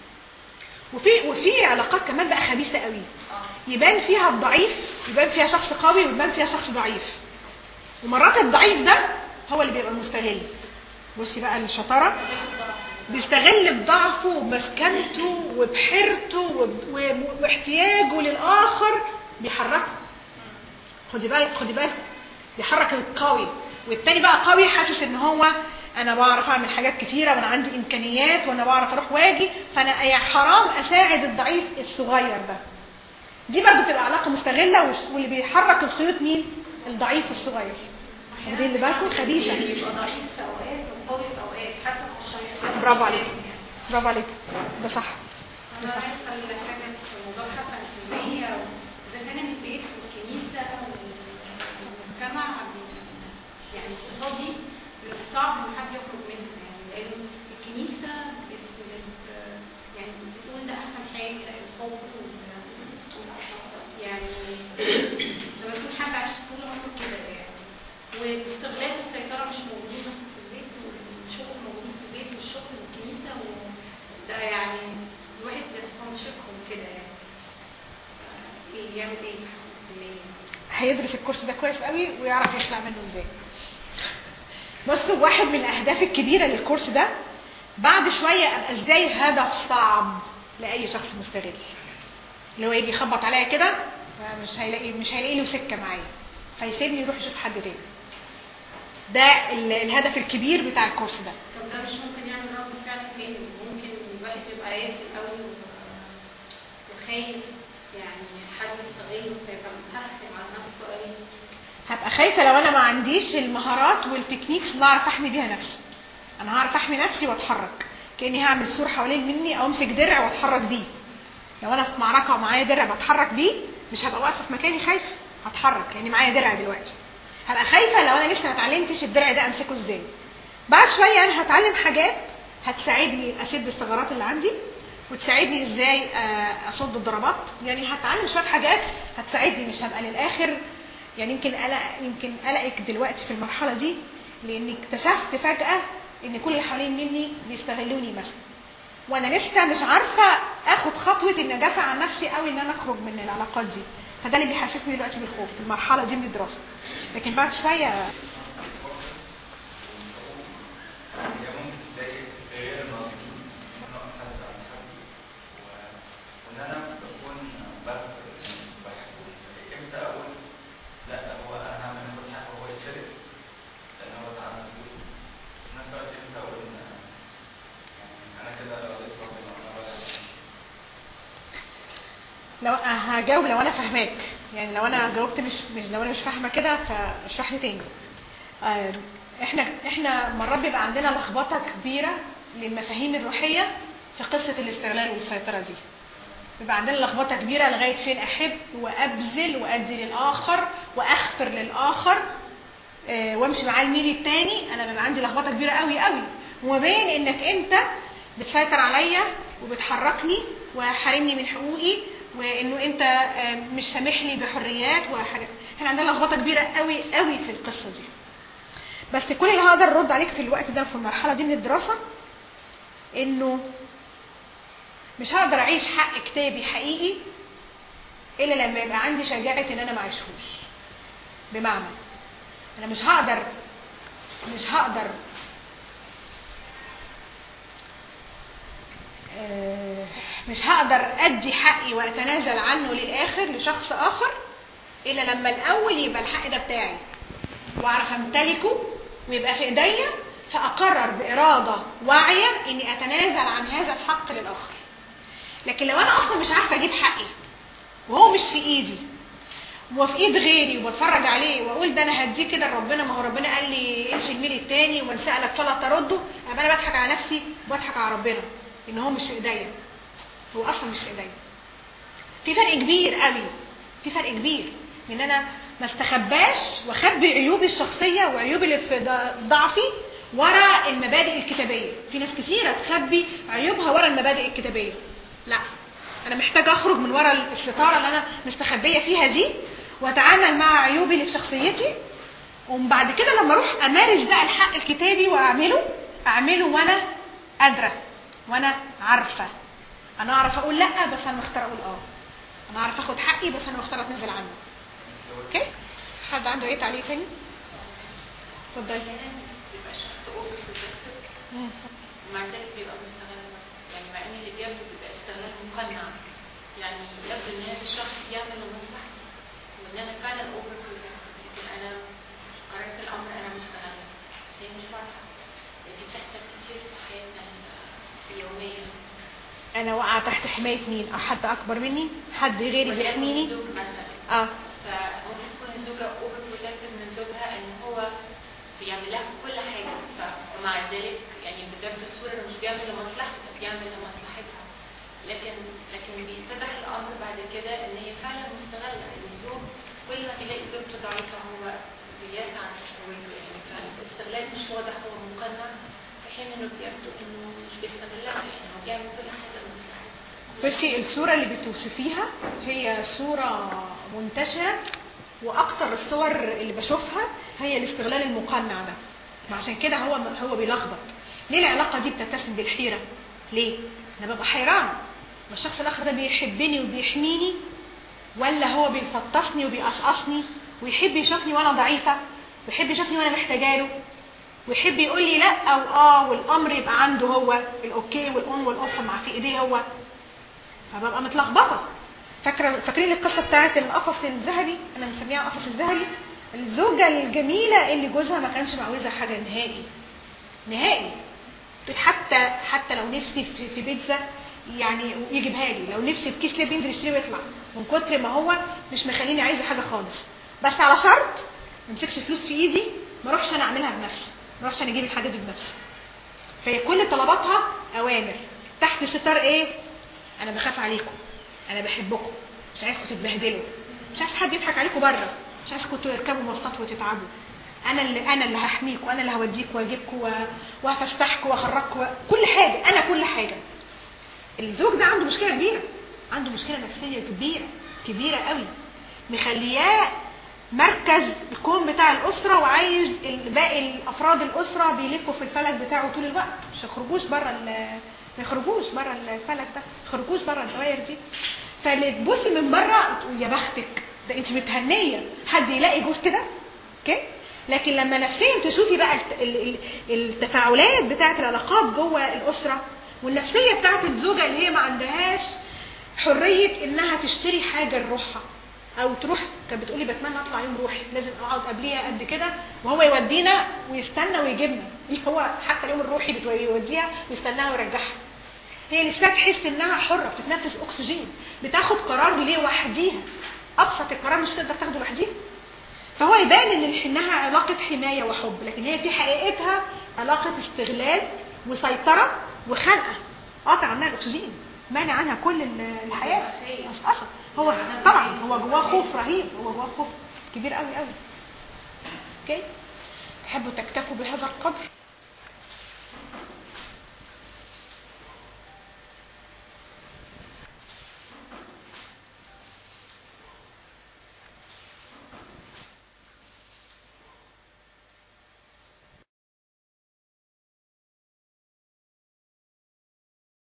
وفي وفي علاقات كمان بقى خبيثه قوي اه يبان فيها الضعيف يبان فيها شخص قوي ويبان فيها شخص ضعيف ومرات الضعيف ده هو اللي بيبقى المستغل بصي بقى الشطاره بيستغل بضعفه وبمسكنته وبحيرته وب- و- واحتياجه للاخر بيحركه خدي بالك خدي بالك بيحرك القوي والتاني بقى قوي حاسس ان هو انا بعرف اعمل حاجات كتيره وانا عندي امكانيات وانا بعرف اروح واجي فانا يا حرام اساعد الضعيف الصغير ده دي برضه بتبقى علاقه مستغله والس- واللي بيحرك الخيوط مين الضعيف الصغير واخدين اللي بالكم خبيثه يبقى ضعيف في اوقات وقوي في اوقات حتى مع الشخص برافو عليك برافو عليك ده صح ده أنا صح عايز أسأل حاجة في موضوع حتى الحزبية إذا كان البيت والكنيسة والمجتمع يعني الصفات دي صعب إن حد يخرج منها يعني لأن الكنيسة بت بت يعني بتقول ده أحسن حاجة الحب وال- يعني هيدرس الكورس ده كويس قوي ويعرف يخلع منه ازاي بصوا واحد من الاهداف الكبيره للكورس ده بعد شويه ابقى ازاي هدف صعب لاي شخص مستغل اللي هو يجي يخبط عليا كده مش هيلاقي مش هيلاقي له سكه معايا فيسيبني يروح يشوف حد تاني ده ال- الهدف الكبير بتاع الكورس ده طب ده مش ممكن يعمل رد فعل تاني ممكن الواحد يبقى ياسر قوي وخايف يعني حد يستغله فيبقى متهكم على نفسه قوي هبقى خايفه لو انا ما عنديش المهارات والتكنيكس اللي اعرف احمي بيها نفسي انا هعرف احمي نفسي واتحرك كاني هعمل سور حوالين مني او امسك درع واتحرك بيه لو انا في معركه ومعايا درع بتحرك بيه مش هبقى واقفه في مكاني خايفه هتحرك لاني معايا درع دلوقتي هبقى خايفه لو انا لسه ما اتعلمتش الدرع ده امسكه ازاي بعد شويه انا هتعلم حاجات هتساعدني اسد الثغرات اللي عندي وتساعدني ازاي آه، اصد الضربات يعني هتعلم شويه حاجات هتساعدني مش هبقى للاخر يعني يمكن قلق يمكن قلقك دلوقتي في المرحله دي لاني اكتشفت فجاه ان كل اللي حوالين مني بيستغلوني مثلا وانا لسه مش عارفه اخد خطوه ان ادافع عن نفسي او ان انا اخرج من العلاقات دي فده اللي بيحسسني دلوقتي بالخوف في المرحله دي من الدراسه لكن بعد شويه هي ممكن تضايق غير الناضجين ان انا اتخذ عن حد و- وان انا بكون بغفر بحكم امتى اقول لا هو انا هعمل ناخد حقه وهو يتشرك لان هو اتعمل فيه في نفس الوقت امتى اقول ان يعني انا كده رضيت ربنا وانا ولا لو هجاوب لو انا فاهماك يعني لو انا جاوبت مش, مش لو انا مش فاهمه كده فاشرح لي تاني آه، احنا احنا مرات بيبقى عندنا لخبطه كبيره للمفاهيم الروحيه في قصه الاستغلال والسيطره دي بيبقى عندنا لخبطه كبيره لغايه فين احب وابذل وادي للاخر واغفر للاخر آه، وامشي معاه الميل التاني انا بيبقى عندي لخبطه كبيره قوي قوي وما بين انك انت بتسيطر عليا وبتحركني وحارمني من حقوقي وانه انت آه، مش سامح لي بحريات وحاجات احنا عندنا لخبطه كبيره قوي قوي في القصه دي بس كل اللي هقدر ارد عليك في الوقت ده في المرحله دي من الدراسه انه مش هقدر اعيش حق كتابي حقيقي الا لما يبقى عندي شجاعه ان انا ما اعيشهوش بمعنى انا مش هقدر مش هقدر آه، مش هقدر ادي حقي واتنازل عنه للاخر لشخص اخر الا لما الاول يبقى الحق ده بتاعي واعرف امتلكه ويبقى في ايديا فاقرر باراده واعيه اني اتنازل عن هذا الحق للاخر لكن لو انا اصلا مش عارفه اجيب حقي وهو مش في ايدي وفي ايد غيري وبتفرج عليه واقول ده انا هديه كده لربنا ما هو ربنا قال لي امشي الميل التاني ومن سالك فلا ترده يبقى انا بضحك على نفسي وبضحك على ربنا ان هو مش في ايديا هو اصلا مش في ايديا في فرق كبير قوي في فرق كبير ان انا ما استخباش واخبي عيوبي الشخصيه وعيوبي اللي في ض- ضعفي ورا المبادئ الكتابيه في ناس كتيره تخبي عيوبها ورا المبادئ الكتابيه لا انا محتاجه اخرج من ورا الستاره اللي انا مستخبيه فيها دي واتعامل مع عيوبي اللي في شخصيتي وبعد كده لما اروح امارس بقى الحق الكتابي واعمله اعمله وانا قادره وانا عارفه انا اعرف اقول لا بس انا مختار اقول اه انا اعرف اخد حقي بس انا مختار اتنازل عنه اوكي حد عنده ايه تعليق تاني اتفضلي بيبقى شخص اوفر بروتكتيف مم. ومع ذلك بيبقى مستغل يعني مع ان اللي بيعمل بيبقى استغلال مقنع يعني يبدو ان هذا الشخص بيعمل لمصلحتي وان انا فعلا اوفر بروتكتيف لكن انا قررت الامر انا مستغله بس هي مش واضحه دي بتحصل كتير في حياتنا اليوميه انا واقعه تحت حمايه مين أو حد اكبر مني حد غيري بيحميني الزوج مثلا اه فممكن تكون الزوجة اوفر بروتكتيف من زوجها ان هو بيعمل لها كل حاجة ف- ومع ذلك يعني بجد الصورة إنه مش بيعمل لمصلحته بس بيعمل لمصلحتها لكن لكن بيتضح الأمر بعد كده إن هي فعلا مستغلة إن الزوج كل ما بيلاقي زوجته ضعيفة هو بيسعى لشهوته يعني فالاستغلال مش واضح هو مقنع في حين إنه بيبدو إنه مش بيستغلها يعني هو بيعمل كل حاجة لمصلحتها بصي الصورة اللي بتوصفيها هي صورة منتشرة وأكتر الصور اللي بشوفها هي الاستغلال المقنع ده عشان كده هو هو بيلخبط ليه العلاقة دي بتتسم بالحيرة؟ ليه؟ أنا ببقى حيران والشخص الآخر ده بيحبني وبيحميني ولا هو بيفطسني وبيقصقصني ويحب يشوفني وانا ضعيفه ويحب يشوفني وانا محتاجه له ويحب يقول لي لا او اه والامر يبقى عنده هو الاوكي والاون والاوف مع في ايديه هو فببقى متلخبطه فاكره فاكرين القصه بتاعت القفص الذهبي انا مسميها القفص الذهبي الزوجه الجميله اللي جوزها ما كانش معوزها حاجه نهائي نهائي تقول حتى حتى لو نفسي في, في بيتزا يعني يجيبها لي لو نفسي في كيس لب ينزل يشتري ويطلع من كتر ما هو مش مخليني عايزه حاجه خالص بس على شرط ما امسكش فلوس في ايدي ما اروحش انا اعملها بنفسي ما اروحش انا اجيب الحاجه دي بنفسي فهي كل طلباتها اوامر تحت ستار ايه انا بخاف عليكم انا بحبكم مش عايزكم تتبهدلوا مش عايز حد يضحك عليكم بره مش عايزكم تركبوا مواصلات وتتعبوا انا اللي انا اللي هحميكم وانا اللي هوديكم واجيبكم و- وهفسحكم واخرجكم كل حاجه انا كل حاجه الزوج ده عنده مشكله كبيره عنده مشكله نفسيه كبيره كبيره قوي مخلياه مركز الكون بتاع الاسره وعايز ال- باقي الافراد الاسره بيلفوا في الفلك بتاعه طول الوقت مش يخرجوش بره ال- ما يخرجوش بره الفلك ده ما يخرجوش بره الدوائر دي فاللي تبصي من بره تقول يا بختك ده انت متهنيه حد يلاقي جوز كده اوكي لكن لما نفسيا تشوفي بقى الت- ال- ال- التفاعلات بتاعت العلاقات جوه الاسره والنفسيه بتاعت الزوجه اللي هي ما عندهاش حريه انها تشتري حاجه لروحها او تروح كانت بتقولي بتمنى اطلع يوم روحي لازم اقعد قبليها قد كده وهو يودينا ويستنى ويجيبنا اللي هو حتى اليوم الروحي بتو- يوديها ويستناها ويرجعها هي نفسها تحس انها حره بتتنفس اكسجين بتاخد قرار لوحديها ابسط القرار مش تقدر تاخده لوحديها فهو يبان ان انها علاقه حمايه وحب لكن هي في حقيقتها علاقه استغلال وسيطره وخنقه قاطع عنها الاكسجين مانع عنها كل ال- الحياه أصلا هو طبعا هو جواه خوف رهيب هو جواه خوف كبير قوي قوي اوكي تحبوا تكتفوا بهذا القدر